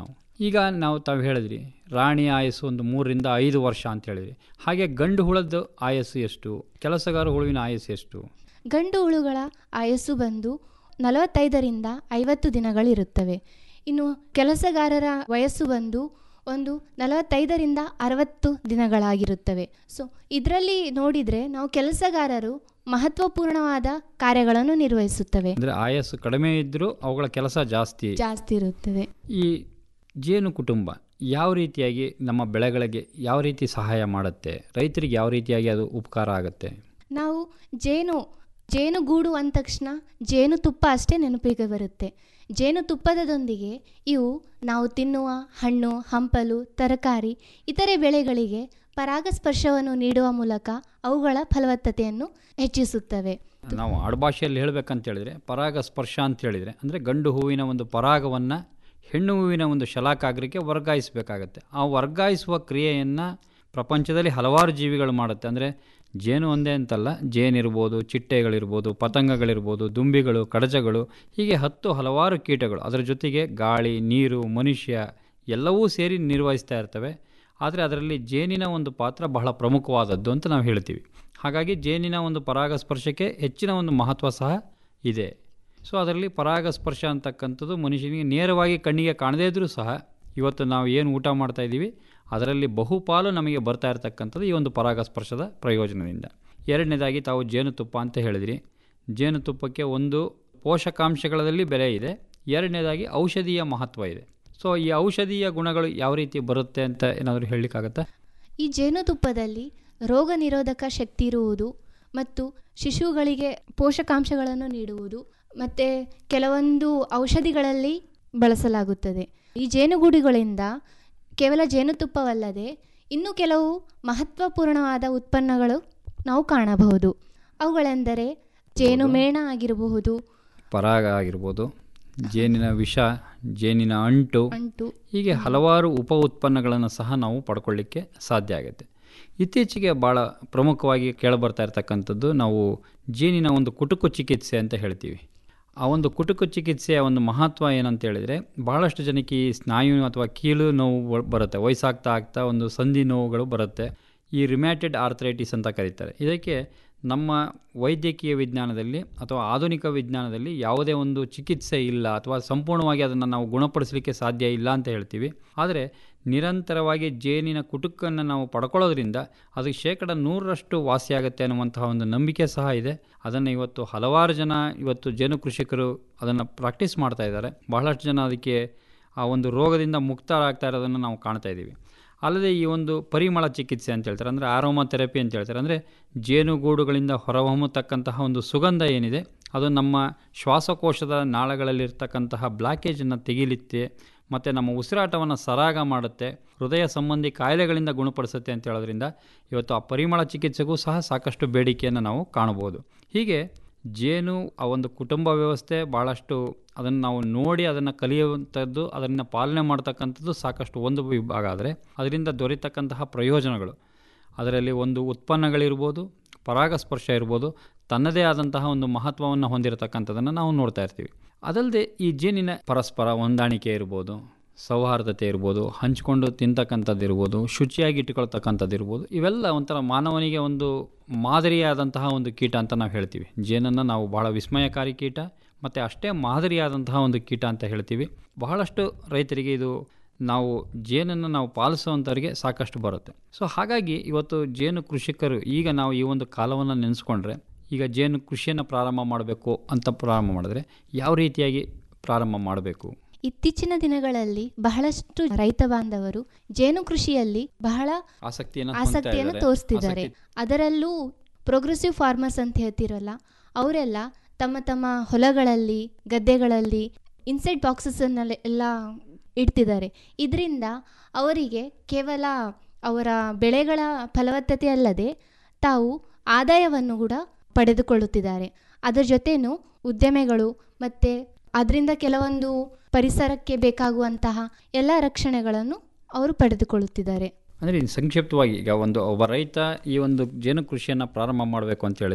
ಈಗ ನಾವು ತಾವು ಹೇಳಿದ್ರಿ ರಾಣಿ ಆಯಸ್ಸು ಒಂದು ಮೂರರಿಂದ ಐದು ವರ್ಷ ಅಂತ ಹೇಳಿದ್ರಿ ಹಾಗೆ ಗಂಡು ಹುಳದ ಆಯಸ್ಸು ಎಷ್ಟು ಕೆಲಸಗಾರ ಹುಳುವಿನ ಆಯಸ್ಸು ಎಷ್ಟು ಗಂಡು ಹುಳುಗಳ ಆಯಸ್ಸು ಬಂದು ನಲವತ್ತೈದರಿಂದ ಐವತ್ತು ದಿನಗಳಿರುತ್ತವೆ ಇನ್ನು ಕೆಲಸಗಾರರ ವಯಸ್ಸು ಬಂದು ಒಂದು ನಲವತ್ತೈದರಿಂದ ಅರವತ್ತು ದಿನಗಳಾಗಿರುತ್ತವೆ ಸೊ ಇದರಲ್ಲಿ ನೋಡಿದರೆ ನಾವು ಕೆಲಸಗಾರರು ಮಹತ್ವಪೂರ್ಣವಾದ ಕಾರ್ಯಗಳನ್ನು ನಿರ್ವಹಿಸುತ್ತವೆ ಅಂದರೆ ಆಯಸ್ಸು ಕಡಿಮೆ ಇದ್ದರೂ ಅವುಗಳ ಕೆಲಸ ಜಾಸ್ತಿ ಜಾಸ್ತಿ ಇರುತ್ತದೆ ಈ ಜೇನು ಕುಟುಂಬ ಯಾವ ರೀತಿಯಾಗಿ ನಮ್ಮ ಬೆಳೆಗಳಿಗೆ ಯಾವ ರೀತಿ ಸಹಾಯ ಮಾಡುತ್ತೆ ರೈತರಿಗೆ ಯಾವ ರೀತಿಯಾಗಿ ಅದು ಉಪಕಾರ ಆಗುತ್ತೆ ನಾವು ಜೇನು ಜೇನುಗೂಡು ಅಂದ ತಕ್ಷಣ ಜೇನುತುಪ್ಪ ಅಷ್ಟೇ ನೆನಪಿಗೆ ಬರುತ್ತೆ ಜೇನುತುಪ್ಪದೊಂದಿಗೆ ಇವು ನಾವು ತಿನ್ನುವ ಹಣ್ಣು ಹಂಪಲು ತರಕಾರಿ ಇತರೆ ಬೆಳೆಗಳಿಗೆ ಪರಾಗಸ್ಪರ್ಶವನ್ನು ನೀಡುವ ಮೂಲಕ ಅವುಗಳ ಫಲವತ್ತತೆಯನ್ನು ಹೆಚ್ಚಿಸುತ್ತವೆ ನಾವು ಆಡುಭಾಷೆಯಲ್ಲಿ ಹೇಳಬೇಕಂತ ಹೇಳಿದ್ರೆ ಪರಾಗ ಸ್ಪರ್ಶ ಅಂತ ಹೇಳಿದರೆ ಅಂದರೆ ಗಂಡು ಹೂವಿನ ಒಂದು ಪರಾಗವನ್ನು ಹೆಣ್ಣು ಹೂವಿನ ಒಂದು ಶಲಾಕಾಗ್ರಕ್ಕೆ ವರ್ಗಾಯಿಸಬೇಕಾಗತ್ತೆ ಆ ವರ್ಗಾಯಿಸುವ ಕ್ರಿಯೆಯನ್ನು ಪ್ರಪಂಚದಲ್ಲಿ ಹಲವಾರು ಜೀವಿಗಳು ಮಾಡುತ್ತೆ ಅಂದರೆ ಜೇನು ಒಂದೇ ಅಂತಲ್ಲ ಜೇನಿರ್ಬೋದು ಚಿಟ್ಟೆಗಳಿರ್ಬೋದು ಪತಂಗಗಳಿರ್ಬೋದು ದುಂಬಿಗಳು ಕಡಜಗಳು ಹೀಗೆ ಹತ್ತು ಹಲವಾರು ಕೀಟಗಳು ಅದರ ಜೊತೆಗೆ ಗಾಳಿ ನೀರು ಮನುಷ್ಯ ಎಲ್ಲವೂ ಸೇರಿ ನಿರ್ವಹಿಸ್ತಾ ಇರ್ತವೆ ಆದರೆ ಅದರಲ್ಲಿ ಜೇನಿನ ಒಂದು ಪಾತ್ರ ಬಹಳ ಪ್ರಮುಖವಾದದ್ದು ಅಂತ ನಾವು ಹೇಳ್ತೀವಿ ಹಾಗಾಗಿ ಜೇನಿನ ಒಂದು ಪರಾಗಸ್ಪರ್ಶಕ್ಕೆ ಹೆಚ್ಚಿನ ಒಂದು ಮಹತ್ವ ಸಹ ಇದೆ ಸೊ ಅದರಲ್ಲಿ ಪರಾಗಸ್ಪರ್ಶ ಅಂತಕ್ಕಂಥದ್ದು ಮನುಷ್ಯನಿಗೆ ನೇರವಾಗಿ ಕಣ್ಣಿಗೆ ಕಾಣದೇ ಇದ್ದರೂ ಸಹ ಇವತ್ತು ನಾವು ಏನು ಊಟ ಮಾಡ್ತಾ ಇದ್ದೀವಿ ಅದರಲ್ಲಿ ಬಹುಪಾಲು ನಮಗೆ ಬರ್ತಾ ಇರತಕ್ಕಂಥದ್ದು ಈ ಒಂದು ಪರಾಗಸ್ಪರ್ಶದ ಪ್ರಯೋಜನದಿಂದ ಎರಡನೇದಾಗಿ ತಾವು ಜೇನುತುಪ್ಪ ಅಂತ ಹೇಳಿದ್ರಿ ಜೇನುತುಪ್ಪಕ್ಕೆ ಒಂದು ಪೋಷಕಾಂಶಗಳಲ್ಲಿ ಬೆಲೆ ಇದೆ ಎರಡನೇದಾಗಿ ಔಷಧೀಯ ಮಹತ್ವ ಇದೆ ಸೊ ಈ ಔಷಧೀಯ ಗುಣಗಳು ಯಾವ ರೀತಿ ಬರುತ್ತೆ ಅಂತ ಏನಾದರೂ ಹೇಳಲಿಕ್ಕಾಗತ್ತಾ ಈ ಜೇನುತುಪ್ಪದಲ್ಲಿ ರೋಗ ನಿರೋಧಕ ಶಕ್ತಿ ಇರುವುದು ಮತ್ತು ಶಿಶುಗಳಿಗೆ ಪೋಷಕಾಂಶಗಳನ್ನು ನೀಡುವುದು ಮತ್ತು ಕೆಲವೊಂದು ಔಷಧಿಗಳಲ್ಲಿ ಬಳಸಲಾಗುತ್ತದೆ ಈ ಜೇನುಗೂಡುಗಳಿಂದ ಕೇವಲ ಜೇನುತುಪ್ಪವಲ್ಲದೆ ಇನ್ನೂ ಕೆಲವು ಮಹತ್ವಪೂರ್ಣವಾದ ಉತ್ಪನ್ನಗಳು ನಾವು ಕಾಣಬಹುದು ಅವುಗಳೆಂದರೆ ಜೇನುಮೇಣ ಆಗಿರಬಹುದು ಪರಾಗ ಆಗಿರ್ಬೋದು ಜೇನಿನ ವಿಷ ಜೇನಿನ ಅಂಟು ಅಂಟು ಹೀಗೆ ಹಲವಾರು ಉಪ ಉತ್ಪನ್ನಗಳನ್ನು ಸಹ ನಾವು ಪಡ್ಕೊಳ್ಳಿಕ್ಕೆ ಸಾಧ್ಯ ಆಗುತ್ತೆ ಇತ್ತೀಚೆಗೆ ಭಾಳ ಪ್ರಮುಖವಾಗಿ ಕೇಳಬರ್ತಾ ಇರತಕ್ಕಂಥದ್ದು ನಾವು ಜೇನಿನ ಒಂದು ಕುಟುಕು ಚಿಕಿತ್ಸೆ ಅಂತ ಹೇಳ್ತೀವಿ ಆ ಒಂದು ಕುಟುಕು ಚಿಕಿತ್ಸೆಯ ಒಂದು ಮಹತ್ವ ಏನಂತ ಹೇಳಿದರೆ ಭಾಳಷ್ಟು ಜನಕ್ಕೆ ಈ ಸ್ನಾಯು ಅಥವಾ ಕೀಲು ನೋವು ಬರುತ್ತೆ ವಯಸ್ಸಾಗ್ತಾ ಆಗ್ತಾ ಒಂದು ಸಂಧಿ ನೋವುಗಳು ಬರುತ್ತೆ ಈ ರಿಮ್ಯಾಟೆಡ್ ಆರ್ಥರೈಟಿಸ್ ಅಂತ ಕರೀತಾರೆ ಇದಕ್ಕೆ ನಮ್ಮ ವೈದ್ಯಕೀಯ ವಿಜ್ಞಾನದಲ್ಲಿ ಅಥವಾ ಆಧುನಿಕ ವಿಜ್ಞಾನದಲ್ಲಿ ಯಾವುದೇ ಒಂದು ಚಿಕಿತ್ಸೆ ಇಲ್ಲ ಅಥವಾ ಸಂಪೂರ್ಣವಾಗಿ ಅದನ್ನು ನಾವು ಗುಣಪಡಿಸಲಿಕ್ಕೆ ಸಾಧ್ಯ ಇಲ್ಲ ಅಂತ ಹೇಳ್ತೀವಿ ಆದರೆ ನಿರಂತರವಾಗಿ ಜೇನಿನ ಕುಟುಕನ್ನು ನಾವು ಪಡ್ಕೊಳ್ಳೋದ್ರಿಂದ ಅದು ಶೇಕಡ ನೂರರಷ್ಟು ವಾಸಿಯಾಗುತ್ತೆ ಅನ್ನುವಂತಹ ಒಂದು ನಂಬಿಕೆ ಸಹ ಇದೆ ಅದನ್ನು ಇವತ್ತು ಹಲವಾರು ಜನ ಇವತ್ತು ಜೇನು ಕೃಷಿಕರು ಅದನ್ನು ಪ್ರಾಕ್ಟೀಸ್ ಮಾಡ್ತಾ ಇದ್ದಾರೆ ಬಹಳಷ್ಟು ಜನ ಅದಕ್ಕೆ ಆ ಒಂದು ರೋಗದಿಂದ ಮುಕ್ತರಾಗ್ತಾ ಇರೋದನ್ನು ನಾವು ಕಾಣ್ತಾ ಇದ್ದೀವಿ ಅಲ್ಲದೆ ಈ ಒಂದು ಪರಿಮಳ ಚಿಕಿತ್ಸೆ ಅಂತ ಹೇಳ್ತಾರೆ ಅಂದರೆ ಆರೋಮಾ ಥೆರಪಿ ಅಂತ ಹೇಳ್ತಾರೆ ಅಂದರೆ ಜೇನುಗೂಡುಗಳಿಂದ ಹೊರಹೊಮ್ಮತಕ್ಕಂತಹ ಒಂದು ಸುಗಂಧ ಏನಿದೆ ಅದು ನಮ್ಮ ಶ್ವಾಸಕೋಶದ ನಾಳಗಳಲ್ಲಿರ್ತಕ್ಕಂತಹ ಬ್ಲಾಕೇಜನ್ನು ತೆಗಿಲಿತ್ತೆ ಮತ್ತು ನಮ್ಮ ಉಸಿರಾಟವನ್ನು ಸರಾಗ ಮಾಡುತ್ತೆ ಹೃದಯ ಸಂಬಂಧಿ ಕಾಯಿಲೆಗಳಿಂದ ಗುಣಪಡಿಸುತ್ತೆ ಅಂತ ಹೇಳೋದ್ರಿಂದ ಇವತ್ತು ಆ ಪರಿಮಳ ಚಿಕಿತ್ಸೆಗೂ ಸಹ ಸಾಕಷ್ಟು ಬೇಡಿಕೆಯನ್ನು ನಾವು ಕಾಣಬಹುದು ಹೀಗೆ ಜೇನು ಆ ಒಂದು ಕುಟುಂಬ ವ್ಯವಸ್ಥೆ ಭಾಳಷ್ಟು ಅದನ್ನು ನಾವು ನೋಡಿ ಅದನ್ನು ಕಲಿಯುವಂಥದ್ದು ಅದನ್ನು ಪಾಲನೆ ಮಾಡ್ತಕ್ಕಂಥದ್ದು ಸಾಕಷ್ಟು ಒಂದು ವಿಭಾಗ ಆದರೆ ಅದರಿಂದ ದೊರೆತಕ್ಕಂತಹ ಪ್ರಯೋಜನಗಳು ಅದರಲ್ಲಿ ಒಂದು ಉತ್ಪನ್ನಗಳಿರ್ಬೋದು ಪರಾಗಸ್ಪರ್ಶ ಇರ್ಬೋದು ತನ್ನದೇ ಆದಂತಹ ಒಂದು ಮಹತ್ವವನ್ನು ಹೊಂದಿರತಕ್ಕಂಥದ್ದನ್ನು ನಾವು ನೋಡ್ತಾ ಇರ್ತೀವಿ ಅದಲ್ಲದೆ ಈ ಜೇನಿನ ಪರಸ್ಪರ ಹೊಂದಾಣಿಕೆ ಇರ್ಬೋದು ಸೌಹಾರ್ದತೆ ಇರ್ಬೋದು ಹಂಚ್ಕೊಂಡು ತಿಂತಕ್ಕಂಥದ್ದು ಇರ್ಬೋದು ಶುಚಿಯಾಗಿ ಇಟ್ಕೊಳ್ತಕ್ಕಂಥದ್ದು ಇರ್ಬೋದು ಇವೆಲ್ಲ ಒಂಥರ ಮಾನವನಿಗೆ ಒಂದು ಮಾದರಿಯಾದಂತಹ ಒಂದು ಕೀಟ ಅಂತ ನಾವು ಹೇಳ್ತೀವಿ ಜೇನನ್ನು ನಾವು ಬಹಳ ವಿಸ್ಮಯಕಾರಿ ಕೀಟ ಮತ್ತು ಅಷ್ಟೇ ಮಾದರಿಯಾದಂತಹ ಒಂದು ಕೀಟ ಅಂತ ಹೇಳ್ತೀವಿ ಬಹಳಷ್ಟು ರೈತರಿಗೆ ಇದು ನಾವು ಜೇನನ್ನು ನಾವು ಪಾಲಿಸುವಂಥವ್ರಿಗೆ ಸಾಕಷ್ಟು ಬರುತ್ತೆ ಸೊ ಹಾಗಾಗಿ ಇವತ್ತು ಜೇನು ಕೃಷಿಕರು ಈಗ ನಾವು ಈ ಒಂದು ಕಾಲವನ್ನು ನೆನೆಸ್ಕೊಂಡ್ರೆ ಈಗ ಜೇನು ಕೃಷಿಯನ್ನು ಪ್ರಾರಂಭ ಮಾಡಬೇಕು ಅಂತ ಪ್ರಾರಂಭ ಮಾಡಿದ್ರೆ ಯಾವ ರೀತಿಯಾಗಿ ಪ್ರಾರಂಭ ಮಾಡಬೇಕು ಇತ್ತೀಚಿನ ದಿನಗಳಲ್ಲಿ ಬಹಳಷ್ಟು ರೈತ ಬಾಂಧವರು ಜೇನು ಕೃಷಿಯಲ್ಲಿ ಬಹಳ ಆಸಕ್ತಿಯನ್ನು ಆಸಕ್ತಿಯನ್ನು ಹೊಂದ್ತಾ ಇದ್ದಾರೆ. ತೋರಿಸ್ತಿದ್ದಾರೆ ಆಸಕ್ತಿ- ಅದರಲ್ಲೂ ಪ್ರೋಗ್ರೆಸಿವ್ ಫಾರ್ಮರ್ಸ್ ಅಂತ ಹೇಳ್ತಿರಲ್ಲ ಅವರೆಲ್ಲ ತಮ್ಮ ತಮ್ಮ ಹೊಲಗಳಲ್ಲಿ ಗದ್ದೆಗಳಲ್ಲಿ ಇನ್ಸೈಡ್ ಬಾಕ್ಸಸ್ಸನ್ನೆಲ್ಲ ಎಲ್ಲ ಇಡ್ತಿದ್ದಾರೆ ಇದರಿಂದ ಅವರಿಗೆ ಕೇವಲ ಅವರ ಬೆಳೆಗಳ ಫಲವತ್ತತೆ ಅಲ್ಲದೆ ತಾವು ಆದಾಯವನ್ನು ಕೂಡ ಪಡೆದುಕೊಳ್ಳುತ್ತಿದ್ದಾರೆ ಅದರ ಜೊತೆನೂ ಉದ್ಯಮೆಗಳು ಮತ್ತು ಅದರಿಂದ ಕೆಲವೊಂದು ಪರಿಸರಕ್ಕೆ ಬೇಕಾಗುವಂತಹ ಎಲ್ಲ ರಕ್ಷಣೆಗಳನ್ನು ಅವರು ಪಡೆದುಕೊಳ್ಳುತ್ತಿದ್ದಾರೆ ಅಂದರೆ ಇನ್ನು ಸಂಕ್ಷಿಪ್ತವಾಗಿ ಈಗ ಒಂದು ಒಬ್ಬ ರೈತ ಈ ಒಂದು ಜೇನು ಕೃಷಿಯನ್ನು ಪ್ರಾರಂಭ ಮಾಡಬೇಕು ಅಂತ ಹೇಳಿದರೆ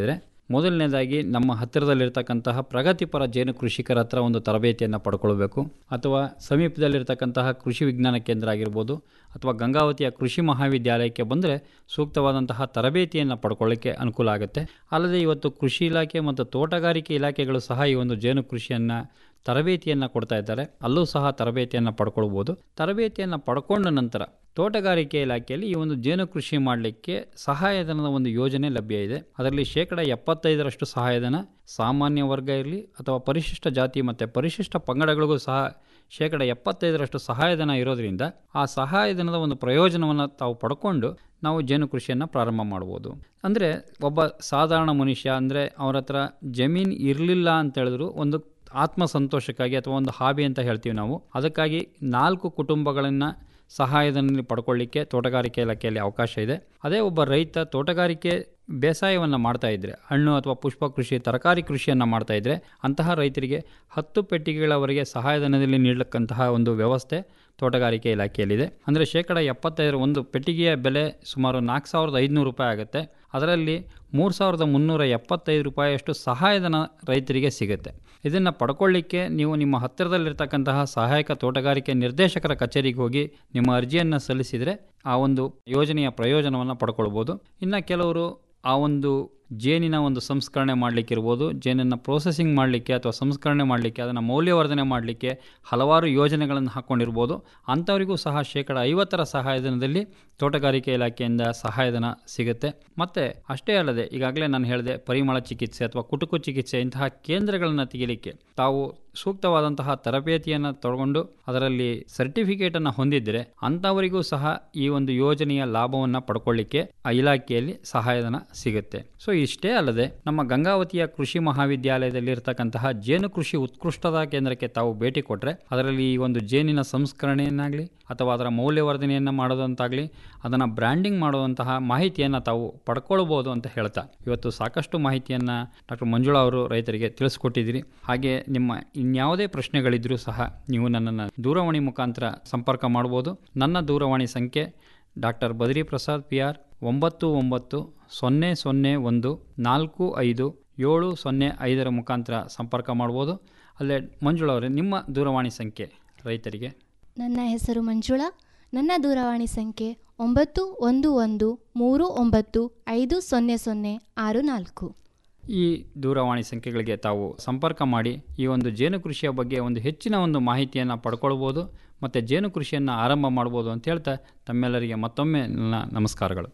ಮೊದಲನೇದಾಗಿ ನಮ್ಮ ಹತ್ತಿರದಲ್ಲಿರ್ತಕ್ಕಂತಹ ಪ್ರಗತಿಪರ ಜೇನು ಕೃಷಿಕರ ಹತ್ರ ಒಂದು ತರಬೇತಿಯನ್ನು ಪಡ್ಕೊಳ್ಬೇಕು ಅಥವಾ ಸಮೀಪದಲ್ಲಿರ್ತಕ್ಕಂತಹ ಕೃಷಿ ವಿಜ್ಞಾನ ಕೇಂದ್ರ ಆಗಿರ್ಬೋದು ಅಥವಾ ಗಂಗಾವತಿಯ ಕೃಷಿ ಮಹಾವಿದ್ಯಾಲಯಕ್ಕೆ ಬಂದರೆ ಸೂಕ್ತವಾದಂತಹ ತರಬೇತಿಯನ್ನು ಪಡ್ಕೊಳ್ಳಿಕ್ಕೆ ಅನುಕೂಲ ಆಗುತ್ತೆ ಅಲ್ಲದೆ ಇವತ್ತು ಕೃಷಿ ಇಲಾಖೆ ಮತ್ತು ತೋಟಗಾರಿಕೆ ಇಲಾಖೆಗಳು ಸಹ ಈ ಒಂದು ಜೇನು ಕೃಷಿಯನ್ನು ತರಬೇತಿಯನ್ನು ಕೊಡ್ತಾ ಇದ್ದಾರೆ ಅಲ್ಲೂ ಸಹ ತರಬೇತಿಯನ್ನು ಪಡ್ಕೊಳ್ಬೋದು ತರಬೇತಿಯನ್ನು ಪಡ್ಕೊಂಡ ನಂತರ ತೋಟಗಾರಿಕೆ ಇಲಾಖೆಯಲ್ಲಿ ಈ ಒಂದು ಜೇನು ಕೃಷಿ ಮಾಡಲಿಕ್ಕೆ ಸಹಾಯಧನದ ಒಂದು ಯೋಜನೆ ಲಭ್ಯ ಇದೆ ಅದರಲ್ಲಿ ಶೇಕಡ ಎಪ್ಪತ್ತೈದರಷ್ಟು ಸಹಾಯಧನ ಸಾಮಾನ್ಯ ವರ್ಗ ಇರಲಿ ಅಥವಾ ಪರಿಶಿಷ್ಟ ಜಾತಿ ಮತ್ತು ಪರಿಶಿಷ್ಟ ಪಂಗಡಗಳಿಗೂ ಸಹ ಶೇಕಡ ಎಪ್ಪತ್ತೈದರಷ್ಟು ಸಹಾಯಧನ ಇರೋದ್ರಿಂದ ಆ ಸಹಾಯಧನದ ಒಂದು ಪ್ರಯೋಜನವನ್ನು ತಾವು ಪಡ್ಕೊಂಡು ನಾವು ಜೇನು ಕೃಷಿಯನ್ನು ಪ್ರಾರಂಭ ಮಾಡ್ಬೋದು ಅಂದರೆ ಒಬ್ಬ ಸಾಧಾರಣ ಮನುಷ್ಯ ಅಂದರೆ ಅವ್ರ ಹತ್ರ ಜಮೀನು ಇರಲಿಲ್ಲ ಅಂತ ಹೇಳಿದ್ರು ಒಂದು ಆತ್ಮ ಸಂತೋಷಕ್ಕಾಗಿ ಅಥವಾ ಒಂದು ಹಾಬಿ ಅಂತ ಹೇಳ್ತೀವಿ ನಾವು ಅದಕ್ಕಾಗಿ ನಾಲ್ಕು ಕುಟುಂಬಗಳನ್ನು ಸಹಾಯಧನದಲ್ಲಿ ಪಡ್ಕೊಳ್ಳಿಕ್ಕೆ ತೋಟಗಾರಿಕೆ ಇಲಾಖೆಯಲ್ಲಿ ಅವಕಾಶ ಇದೆ ಅದೇ ಒಬ್ಬ ರೈತ ತೋಟಗಾರಿಕೆ ಬೇಸಾಯವನ್ನು ಮಾಡ್ತಾ ಇದ್ದರೆ ಹಣ್ಣು ಅಥವಾ ಪುಷ್ಪ ಕೃಷಿ ತರಕಾರಿ ಕೃಷಿಯನ್ನು ಮಾಡ್ತಾ ಇದ್ದರೆ ಅಂತಹ ರೈತರಿಗೆ ಹತ್ತು ಪೆಟ್ಟಿಗೆಗಳವರೆಗೆ ಸಹಾಯಧನದಲ್ಲಿ ನೀಡತಕ್ಕಂತಹ ಒಂದು ವ್ಯವಸ್ಥೆ ತೋಟಗಾರಿಕೆ ಇಲಾಖೆಯಲ್ಲಿದೆ ಅಂದರೆ ಶೇಕಡ ಎಪ್ಪತ್ತೈದರ ಒಂದು ಪೆಟ್ಟಿಗೆಯ ಬೆಲೆ ಸುಮಾರು ನಾಲ್ಕು ಸಾವಿರದ ಐದುನೂರು ರೂಪಾಯಿ ಆಗುತ್ತೆ ಅದರಲ್ಲಿ ಮೂರು ಸಾವಿರದ ಮುನ್ನೂರ ಎಪ್ಪತ್ತೈದು ರೂಪಾಯಿಯಷ್ಟು ಸಹಾಯಧನ ರೈತರಿಗೆ ಸಿಗುತ್ತೆ ಇದನ್ನು ಪಡ್ಕೊಳ್ಳಿಕ್ಕೆ ನೀವು ನಿಮ್ಮ ಹತ್ತಿರದಲ್ಲಿರ್ತಕ್ಕಂತಹ ಸಹಾಯಕ ತೋಟಗಾರಿಕೆ ನಿರ್ದೇಶಕರ ಕಚೇರಿಗೆ ಹೋಗಿ ನಿಮ್ಮ ಅರ್ಜಿಯನ್ನು ಸಲ್ಲಿಸಿದರೆ ಆ ಒಂದು ಯೋಜನೆಯ ಪ್ರಯೋಜನವನ್ನು ಪಡ್ಕೊಳ್ಬೋದು ಇನ್ನು ಕೆಲವರು ಆ ಒಂದು ಜೇನಿನ ಒಂದು ಸಂಸ್ಕರಣೆ ಮಾಡಲಿಕ್ಕಿರ್ಬೋದು ಜೇನನ್ನು ಪ್ರೋಸೆಸಿಂಗ್ ಮಾಡಲಿಕ್ಕೆ ಅಥವಾ ಸಂಸ್ಕರಣೆ ಮಾಡಲಿಕ್ಕೆ ಅದನ್ನು ಮೌಲ್ಯವರ್ಧನೆ ಮಾಡಲಿಕ್ಕೆ ಹಲವಾರು ಯೋಜನೆಗಳನ್ನು ಹಾಕ್ಕೊಂಡಿರ್ಬೋದು ಅಂಥವರಿಗೂ ಸಹ ಶೇಕಡ ಐವತ್ತರ ಸಹಾಯಧನದಲ್ಲಿ ತೋಟಗಾರಿಕೆ ಇಲಾಖೆಯಿಂದ ಸಹಾಯಧನ ಸಿಗುತ್ತೆ ಮತ್ತು ಅಷ್ಟೇ ಅಲ್ಲದೆ ಈಗಾಗಲೇ ನಾನು ಹೇಳಿದೆ ಪರಿಮಳ ಚಿಕಿತ್ಸೆ ಅಥವಾ ಕುಟುಕು ಚಿಕಿತ್ಸೆ ಇಂತಹ ಕೇಂದ್ರಗಳನ್ನು ತೆಗಿಲಿಕ್ಕೆ ತಾವು ಸೂಕ್ತವಾದಂತಹ ತರಬೇತಿಯನ್ನು ತಗೊಂಡು ಅದರಲ್ಲಿ ಸರ್ಟಿಫಿಕೇಟನ್ನು ಹೊಂದಿದ್ದರೆ ಅಂಥವರಿಗೂ ಸಹ ಈ ಒಂದು ಯೋಜನೆಯ ಲಾಭವನ್ನು ಪಡ್ಕೊಳ್ಳಿಕ್ಕೆ ಆ ಇಲಾಖೆಯಲ್ಲಿ ಸಹಾಯಧನ ಸಿಗುತ್ತೆ ಸೊ ಇಷ್ಟೇ ಅಲ್ಲದೆ ನಮ್ಮ ಗಂಗಾವತಿಯ ಕೃಷಿ ಮಹಾವಿದ್ಯಾಲಯದಲ್ಲಿ ಇರತಕ್ಕಂತಹ ಜೇನು ಕೃಷಿ ಉತ್ಕೃಷ್ಟತಾ ಕೇಂದ್ರಕ್ಕೆ ತಾವು ಭೇಟಿ ಕೊಟ್ಟರೆ ಅದರಲ್ಲಿ ಈ ಒಂದು ಜೇನಿನ ಸಂಸ್ಕರಣೆಯನ್ನಾಗಲಿ ಅಥವಾ ಅದರ ಮೌಲ್ಯವರ್ಧನೆಯನ್ನು ಮಾಡೋದಂತಾಗಲಿ ಅದನ್ನು ಬ್ರ್ಯಾಂಡಿಂಗ್ ಮಾಡುವಂತಹ ಮಾಹಿತಿಯನ್ನು ತಾವು ಪಡ್ಕೊಳ್ಬೋದು ಅಂತ ಹೇಳ್ತಾ ಇವತ್ತು ಸಾಕಷ್ಟು ಮಾಹಿತಿಯನ್ನು ಡಾಕ್ಟರ್ ಮಂಜುಳಾ ಅವರು ರೈತರಿಗೆ ತಿಳಿಸ್ಕೊಟ್ಟಿದ್ದೀರಿ ಹಾಗೆ ನಿಮ್ಮ ಇನ್ಯಾವುದೇ ಪ್ರಶ್ನೆಗಳಿದ್ರೂ ಸಹ ನೀವು ನನ್ನನ್ನು ದೂರವಾಣಿ ಮುಖಾಂತರ ಸಂಪರ್ಕ ಮಾಡ್ಬೋದು ನನ್ನ ದೂರವಾಣಿ ಸಂಖ್ಯೆ doctor Badri Prasad P R ಒಂಬತ್ತು ಒಂಬತ್ತು ಸೊನ್ನೆ ಸೊನ್ನೆ ಒಂದು ನಾಲ್ಕು ಐದು ಏಳು ಸೊನ್ನೆ ಐದರ ಮುಖಾಂತರ ಸಂಪರ್ಕ ಮಾಡ್ಬೋದು ಅಲ್ಲೇ ಮಂಜುಳವರೇ ನಿಮ್ಮ ದೂರವಾಣಿ ಸಂಖ್ಯೆ ರೈತರಿಗೆ ನನ್ನ ಹೆಸರು ಮಂಜುಳಾ ನನ್ನ ದೂರವಾಣಿ ಸಂಖ್ಯೆ ಒಂಬತ್ತು ಒಂದು ಒಂದು ಮೂರು ಒಂಬತ್ತು ಐದು ಸೊನ್ನೆ ಸೊನ್ನೆ ಆರು ನಾಲ್ಕು ಈ ದೂರವಾಣಿ ಸಂಖ್ಯೆಗಳಿಗೆ ತಾವು ಸಂಪರ್ಕ ಮಾಡಿ ಈ ಒಂದು ಜೇನು ಕೃಷಿಯ ಬಗ್ಗೆ ಒಂದು ಹೆಚ್ಚಿನ ಒಂದು ಮಾಹಿತಿಯನ್ನು ಪಡ್ಕೊಳ್ಬೋದು ಮತ್ತು ಜೇನು ಕೃಷಿಯನ್ನು ಆರಂಭ ಮಾಡ್ಬೋದು ಅಂತ ಹೇಳ್ತಾ ತಮ್ಮೆಲ್ಲರಿಗೆ ಮತ್ತೊಮ್ಮೆ ನನ್ನ ನಮಸ್ಕಾರಗಳು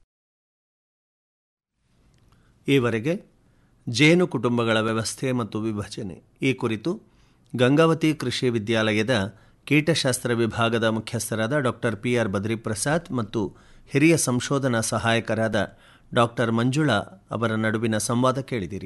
ಈವರೆಗೆ ಜೇನು ಕುಟುಂಬಗಳ ವ್ಯವಸ್ಥೆ ಮತ್ತು ವಿಭಜನೆ ಈ ಕುರಿತು ಗಂಗಾವತಿ ಕೃಷಿ ವಿದ್ಯಾಲಯದ ಕೀಟಶಾಸ್ತ್ರ ವಿಭಾಗದ ಮುಖ್ಯಸ್ಥರಾದ ಡಾಕ್ಟರ್ ಪಿ ಆರ್ ಬದ್ರಿಪ್ರಸಾದ್ ಮತ್ತು ಹಿರಿಯ ಸಂಶೋಧನಾ ಸಹಾಯಕರಾದ ಡಾಕ್ಟರ್ ಮಂಜುಳಾ ಅವರ ನಡುವಿನ ಸಂವಾದ ಕೇಳಿದಿರಿ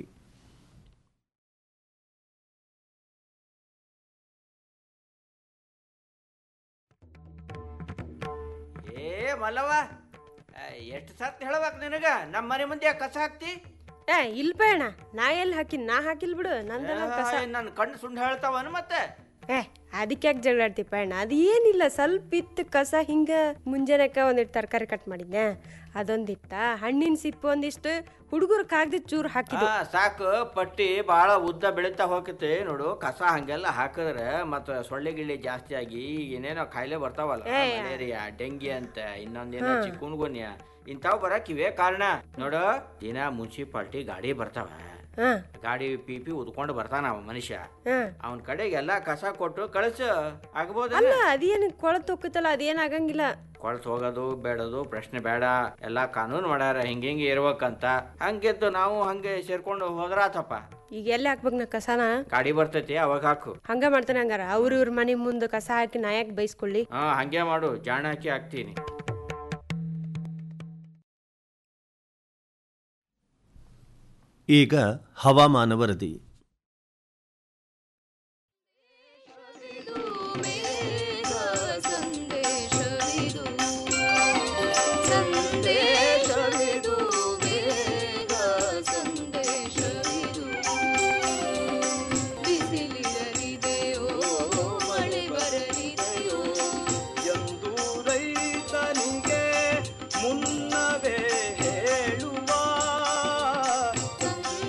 ಏ ಮಲ್ಲವ್ವ ಎಷ್ಟು ಸತ್ ಹೇಳ್ಬೇಕು ನಿನಗ ನಮ್ಮ ಮನೆ ಮುಂದೆ ಕಸ ಹಾಕ್ತಿ ಏ ಇಲ್ ಬೇಡ ನಾ ಎಲ್ಲಿ ಹಾಕಿನ್ ನಾ ಹಾಕಿಲ್ ಬಿಡು ನಂದಲ್ಲ ಕಸ ನನ್ನ ಕಣ್ಣು ಸುಂಡ್ ಹೇಳ್ತಾವನು ಮತ್ತೆ ಏ ಅದಕ್ಕೆ ಯಾಕೆ ಜಗಳಾಡ್ತಿ ಪಯಣ ಅದು ಏನಿಲ್ಲ ಸ್ವಲ್ಪ ಇತ್ತು ಕಸ ಹಿಂಗ ಮುಂಜಾನೆಕ ಒಂದಿಟ್ಟು ತರಕಾರಿ ಕಟ್ ಮಾಡಿದ್ನೆ ಅದೊಂದಿತ್ತ ಹಣ್ಣಿನ ಸಿಪ್ಪು ಒಂದಿಷ್ಟು ಹುಡುಗರು ಕಾಗ್ದ ಚೂರು ಹಾಕಿದ್ವು ಆ, ಸಾಕು ಪಟ್ಟಿ ಭಾಳ ಉದ್ದ ಬೆಳೀತಾ ಹೋಗತ್ತೆ ನೋಡು ಕಸ ಹಂಗೆಲ್ಲ ಹಾಕಿದ್ರೆ ಮತ್ತೆ ಸೊಳ್ಳೆ ಗಿಳ್ಳೆ ಜಾಸ್ತಿ ಆಗಿ ಏನೇನೋ ಕಾಯಿಲೆ ಬರ್ತಾವಲ್ಲ ಏ. ಮಲೇರಿಯಾ ಡೆಂಗಿ ಅಂತ ಇನ್ನೊಂದೇನೋ ಹಾ. ಚಿಕ್ಕುನ್ಗುನ್ಯ ಇಂಥವು ಬರಕ್ ಇವೇ ಕಾರಣ ನೋಡು ದಿನ ಮುನ್ಸಿಪಾಲ್ಟಿ ಗಾಡಿ ಬರ್ತಾವ ಹಾ ಗಾಡಿ ಪಿ ಪಿ ಉದ್ಕೊಂಡು ಬರ್ತಾನ ಅವ ಮನುಷ್ಯ ಹಾ ಅವನ ಕಡೆಗೆ ಎಲ್ಲ ಕಸ ಕೊಟ್ಟು ಕಳಿಸು ಆಗ್ಬೋದಲ್ಲ ಅಲ್ಲ ಅದೇನು ಕೊಳತ್ ಹೋಗುತ್ತಲ್ಲ ಅದೇನ್ ಆಗಂಗಿಲ್ಲ ಕೊಳ್ತು ಹೋಗೋದು ಬೇಡದು ಪ್ರಶ್ನೆ ಬೇಡ ಎಲ್ಲ ಕಾನೂನು ಮಾಡ್ಯಾರ ಹಿಂಗ ಹಿಂಗೆ ಇರ್ಬೇಕಂತ ಹಂಗೆದ್ದು ನಾವು ಹಂಗೆ ಸೇರ್ಕೊಂಡು ಹೋದ್ರಾತಪ್ಪ ಈಗ ಎಲ್ಲಿ ಹಾಕ್ಬೇಕು ನಾ ಕಸನ ಗಾಡಿ ಬರ್ತೈತಿ ಅವಾಗ ಹಾಕು ಹಂಗ ಮಾಡ್ತಾನೆ ಹಂಗಾರ ಅವ್ರ ಇವ್ರ ಮನೆ ಮುಂದೆ ಕಸ ಹಾಕಿ ನಾ ಯಾಕೆ ಬೈಸ್ಕೊಳ್ಳಿ ಹಾ ಹಂಗೆ ಮಾಡು ಜಾಣ ಹಾಕಿ ಹಾಕ್ತೀನಿ ಈಗ ಹವಾಮಾನ ವರದಿ ಎಂದು ರೈತನಿಗೆ ಮುನ್ನವೇ ಹೇಳುವ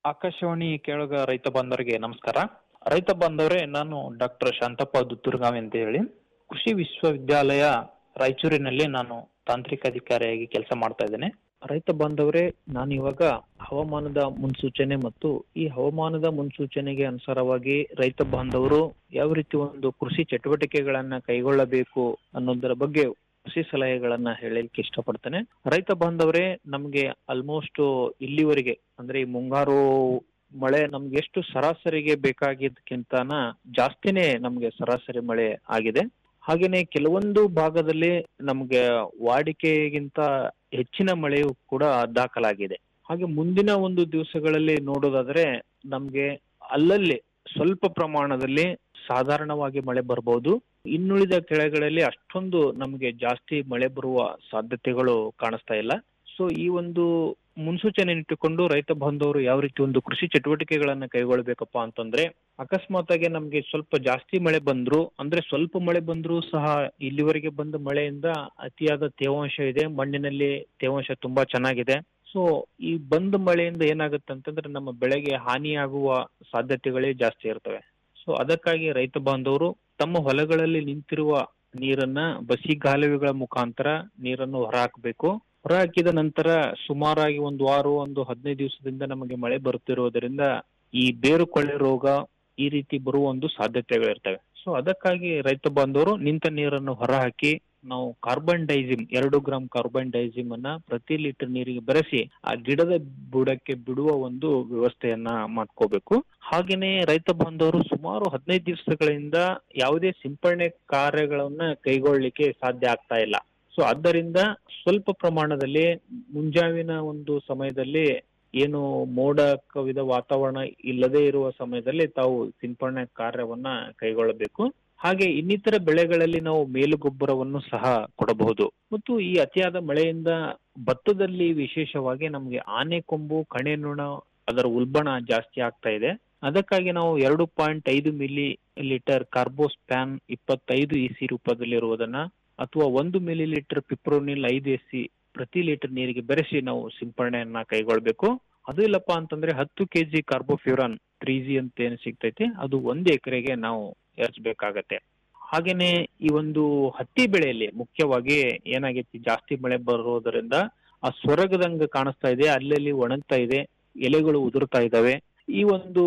ಆಕಾಶವಾಣಿ ಕೇಳುಗ ರೈತ ಬಾಂಧವರಿಗೆ ನಮಸ್ಕಾರ ರೈತ ಬಾಂಧವರೇ ನಾನು ಡಾಕ್ಟರ್ ಶಾಂತಪ್ಪ ದುತ್ತೂರ್ಗಾವಿ ಅಂತ ಹೇಳಿ ಕೃಷಿ ವಿಶ್ವವಿದ್ಯಾಲಯ ರಾಯಚೂರಿನಲ್ಲಿ ನಾನು ತಾಂತ್ರಿಕ ಅಧಿಕಾರಿಯಾಗಿ ಕೆಲಸ ಮಾಡ್ತಾ ಇದ್ದೇನೆ ರೈತ ಬಾಂಧವರೇ ನಾನು ಇವಾಗ ಹವಾಮಾನದ ಮುನ್ಸೂಚನೆ ಮತ್ತು ಈ ಹವಾಮಾನದ ಮುನ್ಸೂಚನೆಗೆ ಅನುಸಾರವಾಗಿ ರೈತ ಬಾಂಧವರು ಯಾವ ರೀತಿ ಒಂದು ಕೃಷಿ ಚಟುವಟಿಕೆಗಳನ್ನ ಕೈಗೊಳ್ಳಬೇಕು ಅನ್ನೋದರ ಬಗ್ಗೆ ಕೃಷಿ ಸಲಹೆಗಳನ್ನ ಹೇಳಲಿಕ್ಕೆ ಇಷ್ಟಪಡ್ತೇನೆ ರೈತ ಬಾಂಧವರೇ ನಮ್ಗೆ ಆಲ್ಮೋಸ್ಟ್ ಇಲ್ಲಿವರೆಗೆ ಅಂದ್ರೆ ಈ ಮುಂಗಾರು ಮಳೆ ನಮ್ಗೆ ಎಷ್ಟು ಸರಾಸರಿಗೆ ಬೇಕಾಗಿದ್ದಕ್ಕಿಂತನ ಜಾಸ್ತಿನೇ ನಮ್ಗೆ ಸರಾಸರಿ ಮಳೆ ಆಗಿದೆ ಹಾಗೇನೆ ಕೆಲವೊಂದು ಭಾಗದಲ್ಲಿ ನಮ್ಗೆ ವಾಡಿಕೆಗಿಂತ ಹೆಚ್ಚಿನ ಮಳೆಯು ಕೂಡ ದಾಖಲಾಗಿದೆ ಹಾಗೆ ಮುಂದಿನ ಒಂದು ದಿವಸಗಳಲ್ಲಿ ನೋಡೋದಾದ್ರೆ ನಮ್ಗೆ ಅಲ್ಲಲ್ಲಿ ಸ್ವಲ್ಪ ಪ್ರಮಾಣದಲ್ಲಿ ಸಾಧಾರಣವಾಗಿ ಮಳೆ ಬರ್ಬೋದು ಇನ್ನುಳಿದ ಕೆಳಗಳಲ್ಲಿ ಅಷ್ಟೊಂದು ನಮಗೆ ಜಾಸ್ತಿ ಮಳೆ ಬರುವ ಸಾಧ್ಯತೆಗಳು ಕಾಣಿಸ್ತಾ ಇಲ್ಲ ಸೊ ಈ ಒಂದು ಮುನ್ಸೂಚನೆ ಇಟ್ಟುಕೊಂಡು ರೈತ ಬಾಂಧವರು ಯಾವ ರೀತಿ ಒಂದು ಕೃಷಿ ಚಟುವಟಿಕೆಗಳನ್ನ ಕೈಗೊಳ್ಬೇಕಪ್ಪ ಅಂತಂದ್ರೆ ಅಕಸ್ಮಾತ್ ಆಗಿ ನಮ್ಗೆ ಸ್ವಲ್ಪ ಜಾಸ್ತಿ ಮಳೆ ಬಂದ್ರು ಅಂದ್ರೆ ಸ್ವಲ್ಪ ಮಳೆ ಬಂದ್ರು ಸಹ ಇಲ್ಲಿವರೆಗೆ ಬಂದ ಮಳೆಯಿಂದ ಅತಿಯಾದ ತೇವಾಂಶ ಇದೆ ಮಣ್ಣಿನಲ್ಲಿ ತೇವಾಂಶ ತುಂಬಾ ಚೆನ್ನಾಗಿದೆ ಸೊ ಈ ಬಂದ ಮಳೆಯಿಂದ ಏನಾಗುತ್ತೆ ಅಂತಂದ್ರೆ ನಮ್ಮ ಬೆಳೆಗೆ ಹಾನಿಯಾಗುವ ಸಾಧ್ಯತೆಗಳೇ ಜಾಸ್ತಿ ಇರ್ತವೆ ಸೊ ಅದಕ್ಕಾಗಿ ರೈತ ಬಾಂಧವರು ತಮ್ಮ ಹೊಲಗಳಲ್ಲಿ ನಿಂತಿರುವ ನೀರನ್ನ ಬಸಿಗಾಲುವೆಗಳ ಮುಖಾಂತರ ನೀರನ್ನು ಹೊರಹಾಕಬೇಕು ಹೊರಹಾಕಿದ ನಂತರ ಸುಮಾರಾಗಿ ಒಂದು ವಾರ ಒಂದು ಹದಿನೈದು ದಿವಸದಿಂದ ನಮಗೆ ಮಳೆ ಬರುತ್ತಿರುವುದರಿಂದ ಈ ಬೇರು ಕೊಳೆ ರೋಗ ಈ ರೀತಿ ಬರುವ ಒಂದು ಸಾಧ್ಯತೆಗಳಿರ್ತವೆ ಸೊ ಅದಕ್ಕಾಗಿ ರೈತ ಬಾಂಧವರು ನಿಂತ ನೀರನ್ನು ಹೊರಹಾಕಿ ನಾವು ಕಾರ್ಬನ್ ಡೈಸಿಮ್ ಎರಡು ಗ್ರಾಂ ಕಾರ್ಬನ್ ಡೈಸಿಮ್ ಅನ್ನ ಪ್ರತಿ ಲೀಟರ್ ನೀರಿಗೆ ಬೆರೆಸಿ ಆ ಗಿಡದ ಬುಡಕ್ಕೆ ಬಿಡುವ ಒಂದು ವ್ಯವಸ್ಥೆಯನ್ನ ಮಾಡ್ಕೋಬೇಕು ಹಾಗೇನೆ ರೈತ ಬಾಂಧವರು ಸುಮಾರು ಹದಿನೈದು ದಿವಸಗಳಿಂದ ಯಾವುದೇ ಸಿಂಪರಣೆ ಕಾರ್ಯಗಳನ್ನ ಕೈಗೊಳ್ಳಿಕ್ಕೆ ಸಾಧ್ಯ ಆಗ್ತಾ ಇಲ್ಲ ಸೊ ಆದ್ದರಿಂದ ಸ್ವಲ್ಪ ಪ್ರಮಾಣದಲ್ಲಿ ಮುಂಜಾವಿನ ಒಂದು ಸಮಯದಲ್ಲಿ ಏನು ಮೋಡ ಕವಿದ ವಾತಾವರಣ ಇಲ್ಲದೆ ಇರುವ ಸಮಯದಲ್ಲಿ ತಾವು ಸಿಂಪರಣೆ ಕಾರ್ಯವನ್ನ ಕೈಗೊಳ್ಳಬೇಕು ಹಾಗೆ ಇನ್ನಿತರ ಬೆಳೆಗಳಲ್ಲಿ ನಾವು ಮೇಲುಗೊಬ್ಬರವನ್ನು ಸಹ ಕೊಡಬಹುದು ಮತ್ತು ಈ ಅತಿಯಾದ ಮಳೆಯಿಂದ ಭತ್ತದಲ್ಲಿ ವಿಶೇಷವಾಗಿ ನಮಗೆ ಆನೆ ಕೊಂಬು ಕಣೆ ನುಣ ಅದರ ಉಲ್ಬಣ ಜಾಸ್ತಿ ಆಗ್ತಾ ಇದೆ ಅದಕ್ಕಾಗಿ ನಾವು ಎರಡು ಪಾಯಿಂಟ್ ಐದು ಮಿಲಿ ಲೀಟರ್ ಕಾರ್ಬೋಸ್ಪ್ಯಾನ್ ಇಪ್ಪತ್ತೈದು ಇಸಿ ರೂಪದಲ್ಲಿರುವುದನ್ನ ಅಥವಾ ಒಂದು ಮಿಲಿ ಲೀಟರ್ ಪಿಪ್ರೋನಿಲ್ ಐದು ಎಸ್ ಸಿ ಪ್ರತಿ ಲೀಟರ್ ನೀರಿಗೆ ಬೆರೆಸಿ ನಾವು ಸಿಂಪರಣೆಯನ್ನ ಕೈಗೊಳ್ಬೇಕು ಅದು ಇಲ್ಲಪ್ಪ ಅಂತಂದ್ರೆ ಹತ್ತು ಕೆಜಿ ಕಾರ್ಬೋಫ್ಯೂರಾನ್ ತ್ರೀ ಜಿ ಅಂತ ಏನು ಸಿಗ್ತೈತಿ ಅದು ಒಂದು ಎಕರೆಗೆ ನಾವು ಎರಚಬೇಕಾಗತ್ತೆ ಹಾಗೇನೆ ಈ ಒಂದು ಹತ್ತಿ ಬೆಳೆಯಲ್ಲಿ ಮುಖ್ಯವಾಗಿ ಏನಾಗೈತಿ ಜಾಸ್ತಿ ಮಳೆ ಬರೋದರಿಂದ ಆ ಸೊರಗದಂಗ ಕಾಣಿಸ್ತಾ ಇದೆ ಅಲ್ಲಲ್ಲಿ ಒಣಗ್ತಾ ಇದೆ ಎಲೆಗಳು ಉದುರ್ತಾ ಇದಾವೆ ಈ ಒಂದು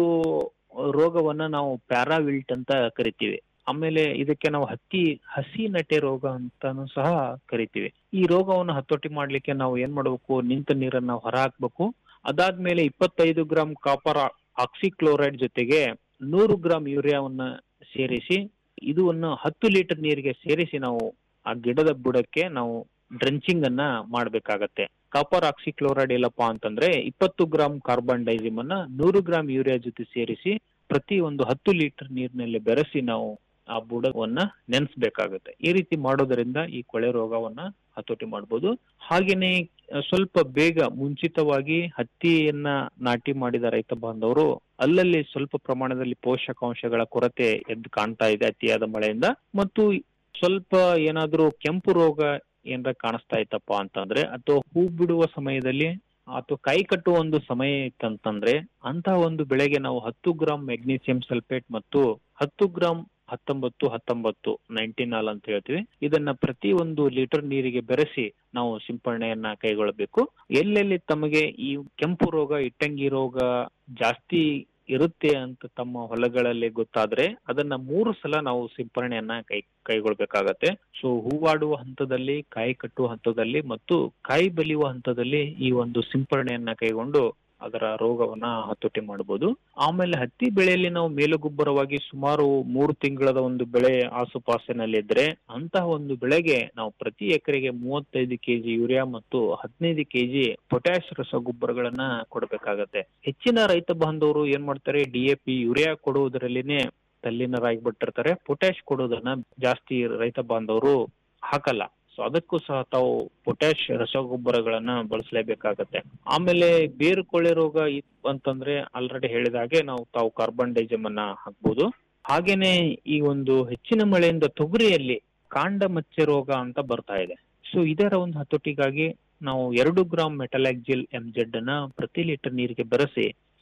ರೋಗವನ್ನ ನಾವು ಪ್ಯಾರಾವಿಲ್ಟ್ ಅಂತ ಕರಿತೀವಿ ಆಮೇಲೆ ಇದಕ್ಕೆ ನಾವು ಹತ್ತಿ ಹಸಿ ನಟೆ ರೋಗ ಅಂತಾನು ಸಹ ಕರಿತೀವಿ ಈ ರೋಗವನ್ನು ಹತೋಟಿ ಮಾಡ್ಲಿಕ್ಕೆ ನಾವು ಏನ್ ಮಾಡ್ಬೇಕು ನಿಂತ ನೀರನ್ನ ಹೊರ ಹಾಕ್ಬೇಕು ಅದಾದ್ಮೇಲೆ ಇಪ್ಪತ್ತೈದು ಗ್ರಾಂ ಕಾಪರ್ ಆಕ್ಸಿಕ್ಲೋರೈಡ್ ಜೊತೆಗೆ ನೂರು ಗ್ರಾಂ ಯೂರಿಯಾವನ್ನ ಸೇರಿಸಿ ಇದನ್ನು ಹತ್ತು ಲೀಟರ್ ನೀರಿಗೆ ಸೇರಿಸಿ ನಾವು ಆ ಗಿಡದ ಬುಡಕ್ಕೆ ನಾವು ಡ್ರೆಂಚಿಂಗ್ ಅನ್ನ ಮಾಡ್ಬೇಕಾಗತ್ತೆ ಕಾಪರ್ ಆಕ್ಸಿಕ್ಲೋರೈಡ್ ಇಲ್ಲಪ್ಪ ಅಂತಂದ್ರೆ ಇಪ್ಪತ್ತು ಗ್ರಾಂ ಕಾರ್ಬನ್ ಡೈಸಿಮ್ ಅನ್ನ ನೂರು ಗ್ರಾಂ ಯೂರಿಯಾ ಜೊತೆ ಸೇರಿಸಿ ಪ್ರತಿ ಒಂದು ಹತ್ತು ಲೀಟರ್ ನೀರಿನಲ್ಲಿ ಬೆರೆಸಿ ನಾವು ಆ ಬುಡವನ್ನ ನೆನೆಸ್ಬೇಕಾಗುತ್ತೆ ಈ ರೀತಿ ಮಾಡೋದರಿಂದ ಈ ಕೊಳೆ ರೋಗವನ್ನ ಹತೋಟಿ ಮಾಡ್ಬೋದು ಹಾಗೇನೆ ಅಹ್, ಸ್ವಲ್ಪ ಬೇಗ ಮುಂಚಿತವಾಗಿ ಹತ್ತಿಯನ್ನ ನಾಟಿ ಮಾಡಿದ ರೈತ ಬಾಂಧವರು ಅಲ್ಲಲ್ಲಿ ಸ್ವಲ್ಪ ಪ್ರಮಾಣದಲ್ಲಿ ಪೋಷಕಾಂಶಗಳ ಕೊರತೆ ಎದ್ದು ಕಾಣ್ತಾ ಇದೆ ಅತಿಯಾದ ಮಳೆಯಿಂದ ಮತ್ತು ಸ್ವಲ್ಪ ಏನಾದ್ರೂ ಕೆಂಪು ರೋಗ ಏನಾರ ಕಾಣಿಸ್ತಾ ಇತ್ತಪ್ಪ ಅಂತಂದ್ರೆ ಅಥವಾ ಹೂ ಬಿಡುವ ಸಮಯದಲ್ಲಿ ಅಥವಾ ಕೈ ಕಟ್ಟುವ ಒಂದು ಸಮಯ ಇತ್ತಂತಂದ್ರೆ ಅಂತಹ ಒಂದು ಬೆಳೆಗೆ ನಾವು ಹತ್ತು ಗ್ರಾಂ ಮೆಗ್ನೀಸಿಯಂ ಸಲ್ಫೇಟ್ ಮತ್ತು ಹತ್ತು ಗ್ರಾಂ ಹತ್ತೊಂಬತ್ತು ಹತ್ತೊಂಬತ್ತು ನೈಂಟಿನಾಲ್ ಅಂತ ಹೇಳ್ತೀವಿ ಇದನ್ನ ಪ್ರತಿ ಒಂದು ಲೀಟರ್ ನೀರಿಗೆ ಬೆರೆಸಿ ನಾವು ಸಿಂಪರಣೆಯನ್ನ ಕೈಗೊಳ್ಳಬೇಕು ಎಲ್ಲೆಲ್ಲಿ ತಮಗೆ ಈ ಕೆಂಪು ರೋಗ ಇಟ್ಟಂಗಿ ರೋಗ ಜಾಸ್ತಿ ಇರುತ್ತೆ ಅಂತ ತಮ್ಮ ಹೊಲಗಳಲ್ಲಿ ಗೊತ್ತಾದ್ರೆ ಅದನ್ನ ಮೂರು ಸಲ ನಾವು ಸಿಂಪರಣೆಯನ್ನ ಕೈ ಕೈಗೊಳ್ಬೇಕಾಗತ್ತೆ ಸೊ ಹೂವಾಡುವ ಹಂತದಲ್ಲಿ ಕಾಯಿ ಕಟ್ಟುವ ಹಂತದಲ್ಲಿ ಮತ್ತು ಕಾಯಿ ಬಲಿಯುವ ಹಂತದಲ್ಲಿ ಈ ಒಂದು ಸಿಂಪರಣೆಯನ್ನ ಕೈಗೊಂಡು ಅದರ ರೋಗವನ್ನ ಹತೋಟಿ ಮಾಡಬಹುದು ಆಮೇಲೆ ಹತ್ತಿ ಬೆಳೆಯಲ್ಲಿ ನಾವು ಮೇಲುಗೊಬ್ಬರವಾಗಿ ಸುಮಾರು ಮೂರು ತಿಂಗಳದ ಒಂದು ಬೆಳೆ ಆಸುಪಾಸಿನಲ್ಲಿದ್ರೆ ಅಂತಹ ಒಂದು ಬೆಳೆಗೆ ನಾವು ಪ್ರತಿ ಎಕರೆಗೆ ಮೂವತ್ತೈದು ಕೆಜಿ ಯೂರಿಯಾ ಮತ್ತು ಹದಿನೈದು ಕೆಜಿ ಪೊಟ್ಯಾಶ್ ರಸಗೊಬ್ಬರಗಳನ್ನ ಕೊಡಬೇಕಾಗತ್ತೆ ಹೆಚ್ಚಿನ ರೈತ ಬಾಂಧವರು ಏನ್ ಮಾಡ್ತಾರೆ ಡಿ ಎ ಪಿ ಯೂರಿಯಾ ಕೊಡುವುದರಲ್ಲಿನೇ ತಲ್ಲೀನರಾಗಿಬಿಟ್ಟಿರ್ತಾರೆ ಪೊಟ್ಯಾಶ್ ಕೊಡೋದನ್ನ ಜಾಸ್ತಿ ರೈತ ಬಾಂಧವರು ಹಾಕಲ್ಲ ಸೊ ಅದಕ್ಕೂ ಸಹ ತಾವು ಪೊಟ್ಯಾಶ್ ರಸಗೊಬ್ಬರಗಳನ್ನ ಬಳಸಲೇಬೇಕಾಗತ್ತೆ ಆಮೇಲೆ ಬೇರು ಕೊಳೆ ರೋಗ ಇತ್ತು ಅಂತಂದ್ರೆ ಆಲ್ರೆಡಿ ಹೇಳಿದ ಹಾಗೆ ನಾವು ತಾವು ಕಾರ್ಬನ್ ಡೈಜಮ್ ಅನ್ನ ಹಾಕ್ಬೋದು ಹಾಗೇನೆ ಈ ಒಂದು ಹೆಚ್ಚಿನ ಮಳೆಯಿಂದ ತೊಗರಿಯಲ್ಲಿ ಕಾಂಡ ಮಚ್ಚೆ ರೋಗ ಅಂತ ಬರ್ತಾ ಇದೆ ಸೊ ಇದರ ಒಂದು ಹತೋಟಿಗಾಗಿ ನಾವು ಎರಡು ಗ್ರಾಂ ಮೆಟಲಾಕ್ಜಿಲ್ ಎಂ ಜೆಡ್ ಅನ್ನ ಪ್ರತಿ ಲೀಟರ್ ನೀರಿಗೆ ಬೆರೆಸಿ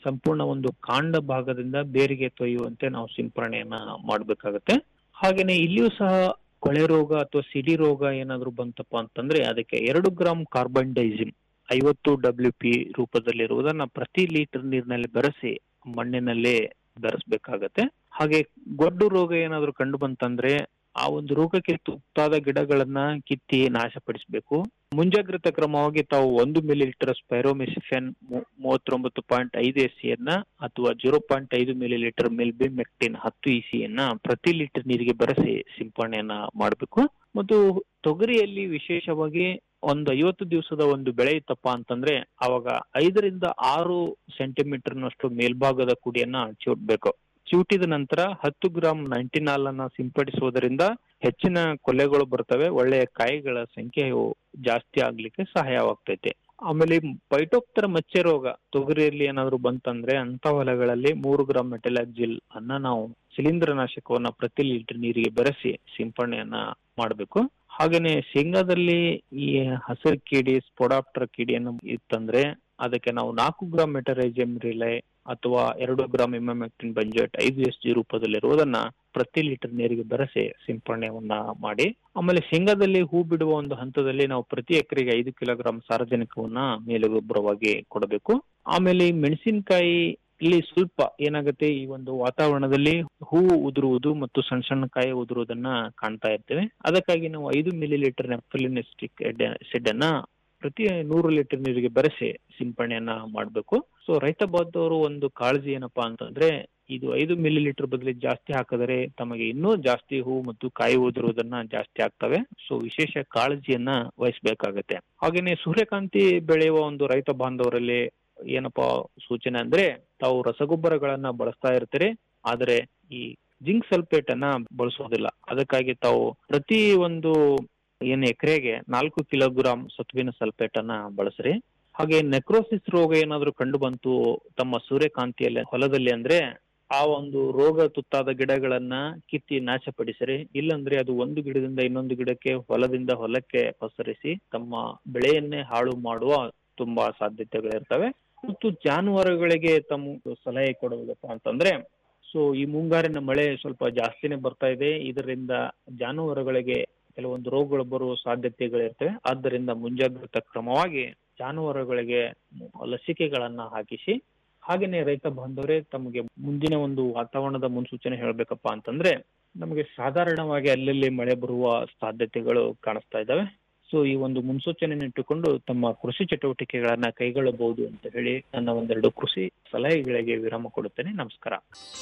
ಸಂಪೂರ್ಣ ಒಂದು ಕಾಂಡ ಭಾಗದಿಂದ ಬೇರಿಗೆ ತೊಯ್ಯುವಂತೆ ನಾವು ಸಿಂಪರಣೆಯನ್ನ ಮಾಡಬೇಕಾಗತ್ತೆ ಹಾಗೇನೆ ಇಲ್ಲಿಯೂ ಸಹ ಕೊಳೆ ರೋಗ ಅಥವಾ ಸಿಡಿ ರೋಗ ಏನಾದ್ರು ಬಂತಪ್ಪ ಅಂತಂದ್ರೆ ಅದಕ್ಕೆ ಎರಡು ಗ್ರಾಮ್ ಕಾರ್ಬನ್ ಡೈಸಿಮ್ ಐವತ್ತು ಡಬ್ಲ್ಯೂ ಪಿ ರೂಪದಲ್ಲಿರುವುದನ್ನ ಪ್ರತಿ ಲೀಟರ್ ನೀರಿನಲ್ಲಿ ಬೆರೆಸಿ ಮಣ್ಣಿನಲ್ಲೇ ಬೆರೆಸ್ಬೇಕಾಗತ್ತೆ ಹಾಗೆ ಗೊಡ್ಡು ರೋಗ ಏನಾದ್ರು ಕಂಡು ಬಂತಂದ್ರೆ ಆ ಒಂದು ರೋಗಕ್ಕೆ ತುತ್ತಾದ ಗಿಡಗಳನ್ನ ಕಿತ್ತಿ ನಾಶಪಡಿಸಬೇಕು ಮುಂಜಾಗ್ರತಾ ಕ್ರಮವಾಗಿ ತಾವು ಒಂದು ಮಿಲಿ ಲೀಟರ್ ಸ್ಪೈರೋಮಿಸಿಫೆನ್ ಮೂವತ್ತೊಂಬತ್ತು ಪಾಯಿಂಟ್ ಐದು ಎಸ್ ಸಿಯನ್ನ ಅಥವಾ ಜೀರೋ ಪಾಯಿಂಟ್ ಐದು ಮಿಲಿ ಲೀಟರ್ ಮೆಕ್ಟಿನ್ ಹತ್ತು ಇ ಸಿಯನ್ನ ಪ್ರತಿ ಲೀಟರ್ ನೀರಿಗೆ ಬೆರೆಸಿ ಸಿಂಪರಣೆಯನ್ನ ಮಾಡಬೇಕು ಮತ್ತು ತೊಗರಿಯಲ್ಲಿ ವಿಶೇಷವಾಗಿ ಒಂದು ಐವತ್ತು ದಿವಸದ ಒಂದು ಬೆಳೆ ಇತ್ತಪ್ಪ ಅಂತಂದ್ರೆ ಅವಾಗ ಐದರಿಂದ ಆರು ಸೆಂಟಿಮೀಟರ್ನಷ್ಟು ಮೇಲ್ಭಾಗದ ಕುಡಿಯನ್ನ ಚಿವುಟ್ಬೇಕು ಚಿವುಟಿದ ನಂತರ ಹತ್ತು ಗ್ರಾಂ ನೈಂಟಿನಾಲ್ ಅನ್ನ ಸಿಂಪಡಿಸುವುದರಿಂದ ಹೆಚ್ಚಿನ ಕೊಲೆಗಳು ಬರ್ತವೆ ಒಳ್ಳೆಯ ಕಾಯಿಗಳ ಸಂಖ್ಯೆಯು ಜಾಸ್ತಿ ಆಗ್ಲಿಕ್ಕೆ ಸಹಾಯವಾಗ್ತೈತೆ ಆಮೇಲೆ ಪೈಟೋಪ್ತರ ಮಚ್ಚೆ ರೋಗ ತೊಗರಿಯಲ್ಲಿ ಏನಾದ್ರು ಬಂತಂದ್ರೆ ಅಂತ ಹೊಲಗಳಲ್ಲಿ ಮೂರು ಗ್ರಾಂ ಮೆಟಲಾಕ್ಸಿಲ್ ಅನ್ನ ನಾವು ಶಿಲೀಂಧ್ರನಾಶಕವನ್ನ ಪ್ರತಿ ಲೀಟರ್ ನೀರಿಗೆ ಬೆರೆಸಿ ಸಿಂಪರಣೆಯನ್ನ ಮಾಡಬೇಕು ಹಾಗೇನೆ ಶೇಂಗಾದಲ್ಲಿ ಈ ಹಸಿರು ಕೀಡಿ ಸ್ಪೊಡಾಪ್ಟರ್ ಕೀಡಿಯನ್ನು ಇತ್ತಂದ್ರೆ ಅದಕ್ಕೆ ನಾವು ನಾಲ್ಕು ಗ್ರಾಂ ಮೆಟರೈಜಿಯಂ ರಿಲೈ ಅಥವಾ ಎರಡು ಗ್ರಾಂ ಇಮಾಮೆಕ್ಟಿನ್ ಬಂಜೆಟ್ ಐದು ಎಸ್ ಜಿ ರೂಪದಲ್ಲಿರುವುದನ್ನ ಪ್ರತಿ ಲೀಟರ್ ನೀರಿಗೆ ಬೆರೆಸಿ ಸಿಂಪರಣೆಯನ್ನ ಮಾಡಿ ಆಮೇಲೆ ಶೇಂಗಾದಲ್ಲಿ ಹೂ ಬಿಡುವ ಒಂದು ಹಂತದಲ್ಲಿ ನಾವು ಪ್ರತಿ ಎಕರೆಗೆ ಐದು ಕಿಲೋಗ್ರಾಂ ಸಾರಜನಕವನ್ನ ಮೇಲುಗೊಬ್ಬರವಾಗಿ ಕೊಡಬೇಕು ಆಮೇಲೆ ಈ ಮೆಣಸಿನಕಾಯಿ ಇಲ್ಲಿ ಸ್ವಲ್ಪ ಏನಾಗುತ್ತೆ ಈ ಒಂದು ವಾತಾವರಣದಲ್ಲಿ ಹೂವು ಉದುರುವುದು ಮತ್ತು ಸಣ್ಣ ಸಣ್ಣ ಕಾಯಿ ಉದುರುವುದನ್ನ ಕಾಣ್ತಾ ಇರ್ತೇವೆ ಅದಕ್ಕಾಗಿ ನಾವು ಐದು ಮಿಲಿ ಲೀಟರ್ ನೆಫಲಿನಿಸ್ಟಿಕ್ ಸಿಡ್ ಅನ್ನ ಪ್ರತಿ ನೂರು ಲೀಟರ್ ನೀರಿಗೆ ಬೆರೆಸಿ ಸಿಂಪರಣೆಯನ್ನ ಮಾಡಬೇಕು ಸೊ ರೈತ ಬಾಂಧವರು ಒಂದು ಕಾಳಜಿ ಏನಪ್ಪಾ ಅಂತಂದ್ರೆ ಇದು ಐದು ಮಿಲಿ ಲೀಟರ್ ಬದಲಿಗೆ ಜಾಸ್ತಿ ಹಾಕಿದರೆ ತಮಗೆ ಇನ್ನೂ ಜಾಸ್ತಿ ಹೂ ಮತ್ತು ಕಾಯಿ ಉದುರುವುದನ್ನ ಜಾಸ್ತಿ ಆಗ್ತವೆ ಸೊ ವಿಶೇಷ ಕಾಳಜಿಯನ್ನ ವಹಿಸಬೇಕಾಗತ್ತೆ ಹಾಗೇನೆ ಸೂರ್ಯಕಾಂತಿ ಬೆಳೆಯುವ ಒಂದು ರೈತ ಬಾಂಧವರಲ್ಲಿ ಏನಪ್ಪಾ ಸೂಚನೆ ಅಂದ್ರೆ ತಾವು ರಸಗೊಬ್ಬರಗಳನ್ನ ಬಳಸ್ತಾ ಇರ್ತೀರಿ ಆದರೆ ಈ ಜಿಂಕ್ ಸಲ್ಫೇಟ್ ಅನ್ನ ಬಳಸೋದಿಲ್ಲ ಅದಕ್ಕಾಗಿ ತಾವು ಪ್ರತಿ ಒಂದು ಏನು ಎಕರೆಗೆ ನಾಲ್ಕು ಕಿಲೋಗ್ರಾಂ ಸತ್ವಿನ ಸಲ್ಫೇಟ್ ಅನ್ನ ಬಳಸ್ರಿ ಹಾಗೆ ನೆಕ್ರೋಸಿಸ್ ರೋಗ ಏನಾದ್ರು ಕಂಡು ಬಂತು ತಮ್ಮ ಸೂರ್ಯಕಾಂತಿಯಲ್ಲಿ ಹೊಲದಲ್ಲಿ ಅಂದ್ರೆ ಆ ಒಂದು ರೋಗ ತುತ್ತಾದ ಗಿಡಗಳನ್ನ ಕಿತ್ತಿ ನಾಶಪಡಿಸಿರಿ ಇಲ್ಲಂದ್ರೆ ಅದು ಒಂದು ಗಿಡದಿಂದ ಇನ್ನೊಂದು ಗಿಡಕ್ಕೆ ಹೊಲದಿಂದ ಹೊಲಕ್ಕೆ ಪಸರಿಸಿ ತಮ್ಮ ಬೆಳೆಯನ್ನೇ ಹಾಳು ಮಾಡುವ ತುಂಬಾ ಸಾಧ್ಯತೆಗಳಿರ್ತವೆ ಮತ್ತು ಜಾನುವಾರುಗಳಿಗೆ ತಮ್ಮ ಸಲಹೆ ಕೊಡುವುದಪ್ಪ ಅಂತಂದ್ರೆ ಸೊ ಈ ಮುಂಗಾರಿನ ಮಳೆ ಸ್ವಲ್ಪ ಜಾಸ್ತಿನೇ ಬರ್ತಾ ಇದೆ ಇದರಿಂದ ಜಾನುವಾರುಗಳಿಗೆ ಕೆಲವೊಂದು ರೋಗಗಳು ಬರುವ ಸಾಧ್ಯತೆಗಳಿರ್ತವೆ ಆದ್ದರಿಂದ ಮುಂಜಾಗ್ರತಾ ಕ್ರಮವಾಗಿ ಜಾನುವಾರುಗಳಿಗೆ ಲಸಿಕೆಗಳನ್ನ ಹಾಕಿಸಿ ಹಾಗೇನೆ ರೈತ ಬಾಂಧವರೇ ತಮಗೆ ಮುಂದಿನ ಒಂದು ವಾತಾವರಣದ ಮುನ್ಸೂಚನೆ ಹೇಳ್ಬೇಕಪ್ಪ ಅಂತಂದ್ರೆ ನಮಗೆ ಸಾಧಾರಣವಾಗಿ ಅಲ್ಲಲ್ಲಿ ಮಳೆ ಬರುವ ಸಾಧ್ಯತೆಗಳು ಕಾಣಿಸ್ತಾ ಇದ್ದಾವೆ ಸೊ ಈ ಒಂದು ಮುನ್ಸೂಚನೆಯನ್ನು ಇಟ್ಟುಕೊಂಡು ತಮ್ಮ ಕೃಷಿ ಚಟುವಟಿಕೆಗಳನ್ನ ಕೈಗೊಳ್ಳಬಹುದು ಅಂತ ಹೇಳಿ ನನ್ನ ಒಂದೆರಡು ಕೃಷಿ ಸಲಹೆಗಳಿಗೆ ವಿರಾಮ ಕೊಡುತ್ತೇನೆ ನಮಸ್ಕಾರ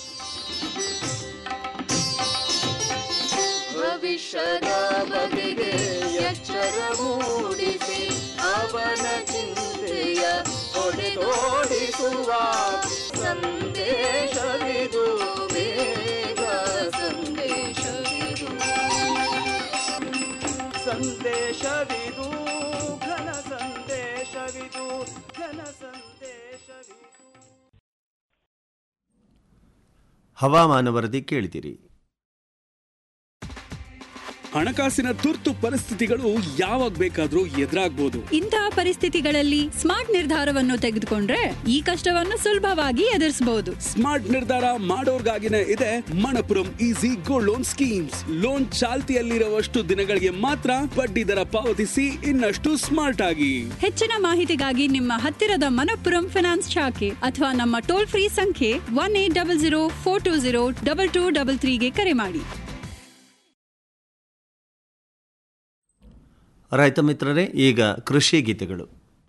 ಭವಿಷ್ಯದ ಬಗೆಗೆ ಎಚ್ಚರ ಮೂಡಿಸಿ ಅವನ ಚಿಂತೆಯ ಹೊಡೆದೋಡಿಸುವ ಸಂದೇಶವಿದು ಬೇಗ ಸಂದೇಶವಿದು ಸಂದೇಶವಿದು ಘನ ಸಂದೇಶವಿದು ಘನ ಸಂದೇಶವಿದು ಹವಾಮಾನ ವರದಿ ಕೇಳಿದಿರಿ ಹಣಕಾಸಿನ ತುರ್ತು ಪರಿಸ್ಥಿತಿಗಳು ಯಾವಾಗ ಬೇಕಾದ್ರೂ ಎದುರಾಗ್ಬೋದು ಇಂತಹ ಪರಿಸ್ಥಿತಿಗಳಲ್ಲಿ ಸ್ಮಾರ್ಟ್ ನಿರ್ಧಾರವನ್ನು ತೆಗೆದುಕೊಂಡ್ರೆ ಈ ಕಷ್ಟವನ್ನು ಸುಲಭವಾಗಿ ಎದುರಿಸಬಹುದು ಸ್ಮಾರ್ಟ್ ನಿರ್ಧಾರ ಮಾಡೋರ್ಗಾಗಿನೇ ಇದೆ Manappuram easy gold loan schemes loan ಚಾಲ್ತಿಯಲ್ಲಿರುವಷ್ಟು ದಿನಗಳಿಗೆ ಮಾತ್ರ ಬಡ್ಡಿ ದರ ಪಾವತಿಸಿ ಇನ್ನಷ್ಟು ಸ್ಮಾರ್ಟ್ ಆಗಿ ಹೆಚ್ಚಿನ ಮಾಹಿತಿಗಾಗಿ ನಿಮ್ಮ ಹತ್ತಿರದ ಮನಪ್ಪುರಂ ಫಿನಾನ್ಸ್ ಶಾಖೆ ಅಥವಾ ನಮ್ಮ ಟೋಲ್ ಫ್ರೀ ಸಂಖ್ಯೆ one eight double zero four two zero double two double ತ್ರೀಗೆ ಕರೆ ಮಾಡಿ ರೈತ ಮಿತ್ರರೇ ಈಗ ಕೃಷಿ ಗೀತೆಗಳು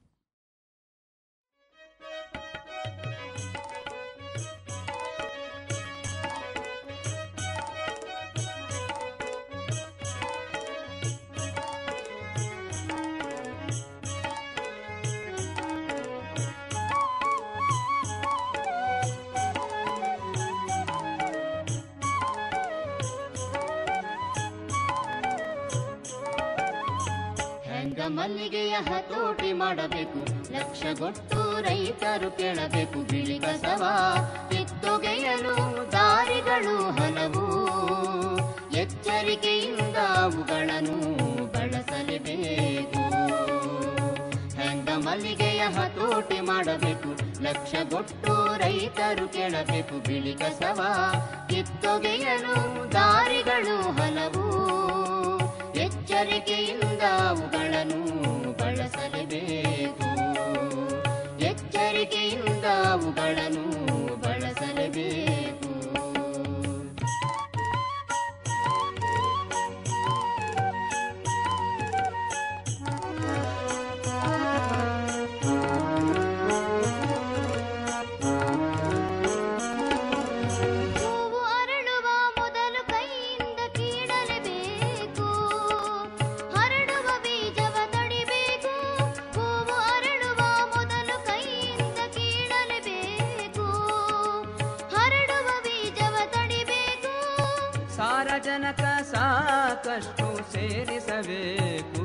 ಹೆಂಗ ಮಲ್ಲಿಗೆಯ ಹತೋಟಿ ಮಾಡಬೇಕು ಲಕ್ಷಗೊಟ್ಟು ರೈತರು ಕೇಳಬೇಕು ಬಿಳಿ ಕಸವ ಕಿತ್ತೊಗೆಯಲು ದಾರಿಗಳು ಹಲವು ಎಚ್ಚರಿಕೆಯಿಂದ ಅವುಗಳನ್ನು ಬಳಸಲೇಬೇಕು ಹೆಂಗ ಮಲ್ಲಿಗೆಯ ಹತೋಟಿ ಮಾಡಬೇಕು ಲಕ್ಷಗೊಟ್ಟು ರೈತರು ಕೇಳಬೇಕು ಬಿಳಿ ಕಸವ ಕಿತ್ತೊಗೆಯಲು ದಾರಿಗಳು ಹಲವು ಎಚ್ಚರಿಕೆಯಿಂದ ಅವುಗಳನ್ನು ಬಳಸಲೇಬೇಕು ಎಚ್ಚರಿಕೆಯಿಂದ ಅವುಗಳನ್ನು ಬಳಸಲೇಬೇಕು ಹೂವು ಅರಳುವ ಮೊದಲು ಕೈಯಿಂದ ಕೀಳಲೇಬೇಕು ಹರಡುವ ಬೀಜವ ತಡಿಬೇಕು ಹೂವು ಅರಳುವ ಮೊದಲು ಕೈಯಿಂದ ಕೀಳಲೇಬೇಕು ಹರಡುವ ಬೀಜವ ತಡಿಬೇಕು ಸಾರಜನಕ ಸಾಕಷ್ಟು ಸೇರಿಸಬೇಕು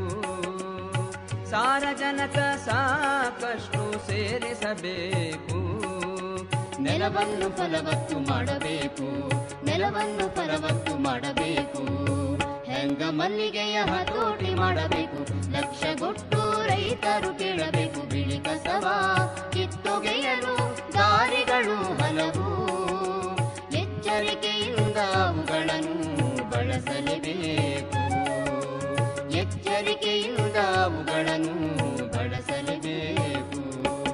ಸಾರಜನಕ ಸಾಕಷ್ಟು ಸೇರಿಸಬೇಕು ನೆಲವನ್ನು ಫಲವತ್ತು ಮಾಡಬೇಕು ನೆಲವನ್ನು ಫಲವತ್ತು ಮಾಡಬೇಕು ಹೆಂಗ ಮಲ್ಲಿಗೆಯ ಹತೋಟಿ ಮಾಡಬೇಕು ಲಕ್ಷಗೊಟ್ಟು ರೈತರು ಕೇಳಬೇಕು ಬಿಳಿ ಕಸವ ಕಿತ್ತೊಗೆಯಲು ದಾರಿಗಳು ಹಲವು ಎಚ್ಚರಿಕೆಯಿಂದ ಅವುಗಳನ್ನು ಬಳಸಲೇಬೇಕು ಎಚ್ಚರಿಕೆಯಿಂದ ಅವುಗಳನ್ನು ಬಳಸಲೇಬೇಕು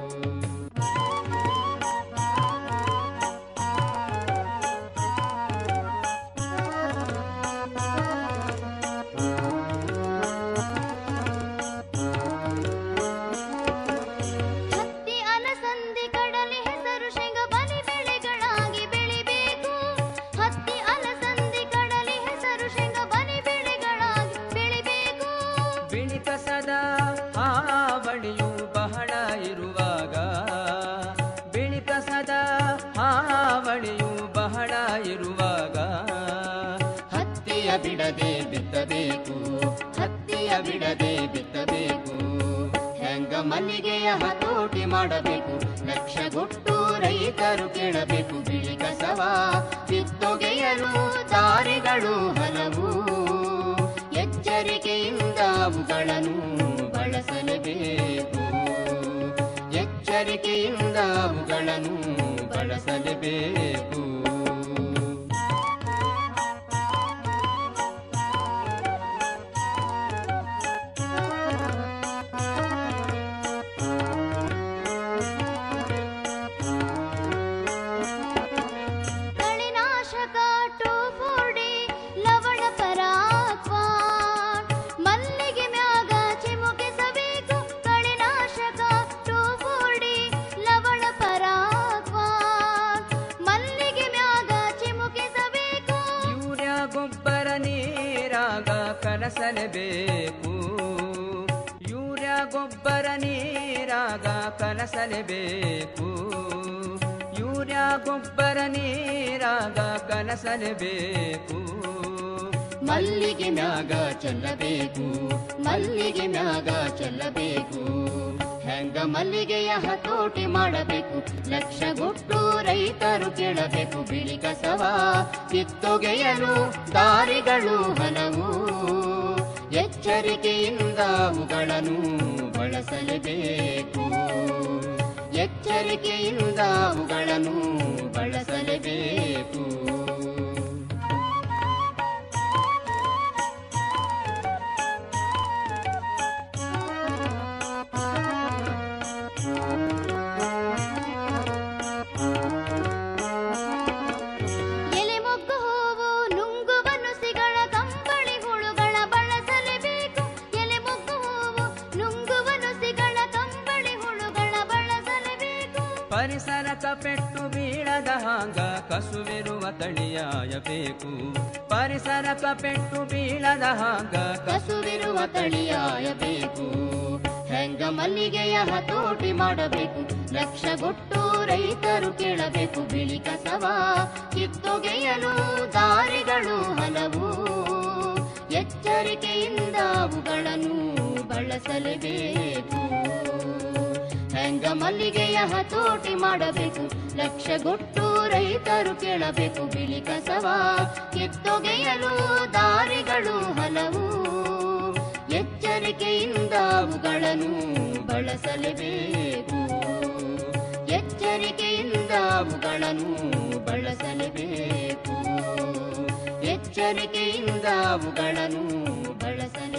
ಹತ್ತಿ ಅಲಸಂದಿ ಕಡಲೆ ಹೆಸರು ಶೇಂಗ ಬಲಿ ಬೆಳೆಗಳಾಗಿ ಬೆಳಿಬೇಕು ಹತ್ತಿ ಅಲಸಂದಿ ಕಡಲೆ ಹೆಸರು ಶೇಂಗ ಬಲಿ ಬೆಳೆಗಳಾಗಿ ಬೆಳಿಬೇಕು ಬಿಳಿ ಕಸದ ಹಾವಳಿಯು ಬಹಳ ಇರುವಾಗ ಬಿಳಿ ಕಸದ ಹಾವಳಿಯು ಬಹಳ ಇರುವಾಗ ಹತ್ತಿಯ ಬಿಡದೆ ಬಿತ್ತಬೇಕು ಹತ್ತಿಯ ಬಿಡದೆ ಬಿತ್ತಬೇಕು ಹೆಂಗ ಮಲ್ಲಿಗೆಯ ಹತೋಟಿ ಮಾಡಬೇಕು ಲಕ್ಷಗೊಟ್ಟು ರೈತರು ಕೇಳಬೇಕು ಬಿಳಿ ಕಸವ ಕಿತ್ತೊಗೆಯಲು ದಾರಿಗಳು ಹಲವು ಎಚ್ಚರಿಕೆಯಿಂದ ಅವುಗಳನ್ನು ಬಳಸಲೇಬೇಕು ಎಚ್ಚರಿಕೆಯಿಂದ ಅವುಗಳನ್ನು ಬಳಸಲೇಬೇಕು ಕಳೆನಾಶಕ ಟೋಫೋಡಿ ಲವಣ ಪರಾಕ್ವಾನ್ ಮಲ್ಲಿಗೆ ಮ್ಯಾಗ ಚಿಮುಕಿಸಬೇಕು ಕಳೆನಾಶಕ ಟೋಫೋಡಿ ಲವಣ ಪರಾಕ್ವಾನ್ ಮಲ್ಲಿಗೆ ಮ್ಯಾಗ ಚಿಮುಕಿಸಬೇಕು ಯೂರಿಯಾ ಗೊಬ್ಬರ ನೀರಾಗ ಕಲಸಲೇಬೇಕು ಯೂರಿಯಾ ಗೊಬ್ಬರ ನೀರಾಗ ಕಲಸಲೇಬೇಕು ಯೂರಿಯಾ ಗೊಬ್ಬರ ನೀರಾಗ ಕಲಸಲೇಬೇಕು ಮಲ್ಲಿಗೆ ಮ್ಯಾಗ ಚೆಲ್ಲಬೇಕು ಮಲ್ಲಿಗೆ ಮ್ಯಾಗ ಚೆಲ್ಲಬೇಕು ಹೆಂಗ ಮಲ್ಲಿಗೆಯ ಹತೋಟಿ ಮಾಡಬೇಕು ಲಕ್ಷಗೊಟ್ಟು ರೈತರು ಕೇಳಬೇಕು ಬಿಳಿ ಕಸವ ಕಿತ್ತೊಗೆಯಲು ದಾರಿಗಳು ಹಲವು ಎಚ್ಚರಿಕೆಯಿಂದ ಅವುಗಳನ್ನು ಬಳಸಲೇಬೇಕು ಎಚ್ಚರಿಕೆಯಿಂದ ಅವುಗಳನ್ನು ಬಳಸಲೇಬೇಕು ಎಲೆ ಮೊಗ್ಗು ಹೂವು ನುಂಗುವ ನುಸಿಗಳ ಕಂಬಳಿ ಹುಳುಗಳ ಬಳಸಲೇಬೇಕು ಎಲೆ ಮೊಗ್ಗು ಹೂವು ನುಂಗುವ ನುಸಿಗಳ ಕಂಬಳಿ ಹುಳುಗಳ ಬಳಸಲೇಬೇಕು ಪರಿಸರಕ ಪೆಟ್ಟು ಬೀಳದ ಹಾಂಗ ಕಸುವಿರುವ ತಳಿಯಾಯಬೇಕು ಪರಿಸರಕ ಪೆಟ್ಟು ಬೀಳದ ಹಾಂಗ ಕಸುವಿರುವ ತಳಿಯಾಯಬೇಕು ಹೆಂಗ ಮಲ್ಲಿಗೆಯ ಹತೋಟಿ ಮಾಡಬೇಕು ಲಕ್ಷಗೊಟ್ಟು ರೈತರು ಕೇಳಬೇಕು ಬಿಳಿ ಕಸವ ಕಿತ್ತೊಗೆಯಲು ದಾರಿಗಳು ಹಲವು ಎಚ್ಚರಿಕೆಯಿಂದ ಅವುಗಳನ್ನು ಬಳಸಲೇಬೇಕು ಹೆಂಗ ಮಲ್ಲಿಗೆಯ ಹತೋಟಿ ಮಾಡಬೇಕು ಲಕ್ಷಗೊಟ್ಟು ರೈತರು ಕೇಳಬೇಕು ಬಿಳಿ ಕಸವ ಕಿತ್ತೊಗೆಯಲು ದಾರಿಗಳು ಹಲವು ಎಚ್ಚರಿಕೆಯಿಂದ ಅವುಗಳನ್ನು ಬಳಸ ಬಳಸಲೇಬೇಕು ಎಚ್ಚರಿಕೆಯಿಂದ ಅವುಗಳನ್ನು ಬಳಸಲೇಬೇಕು ಎಚ್ಚರಿಕೆಯಿಂದ ಅವುಗಳನ್ನು ಬಳಸಲೇಬೇಕು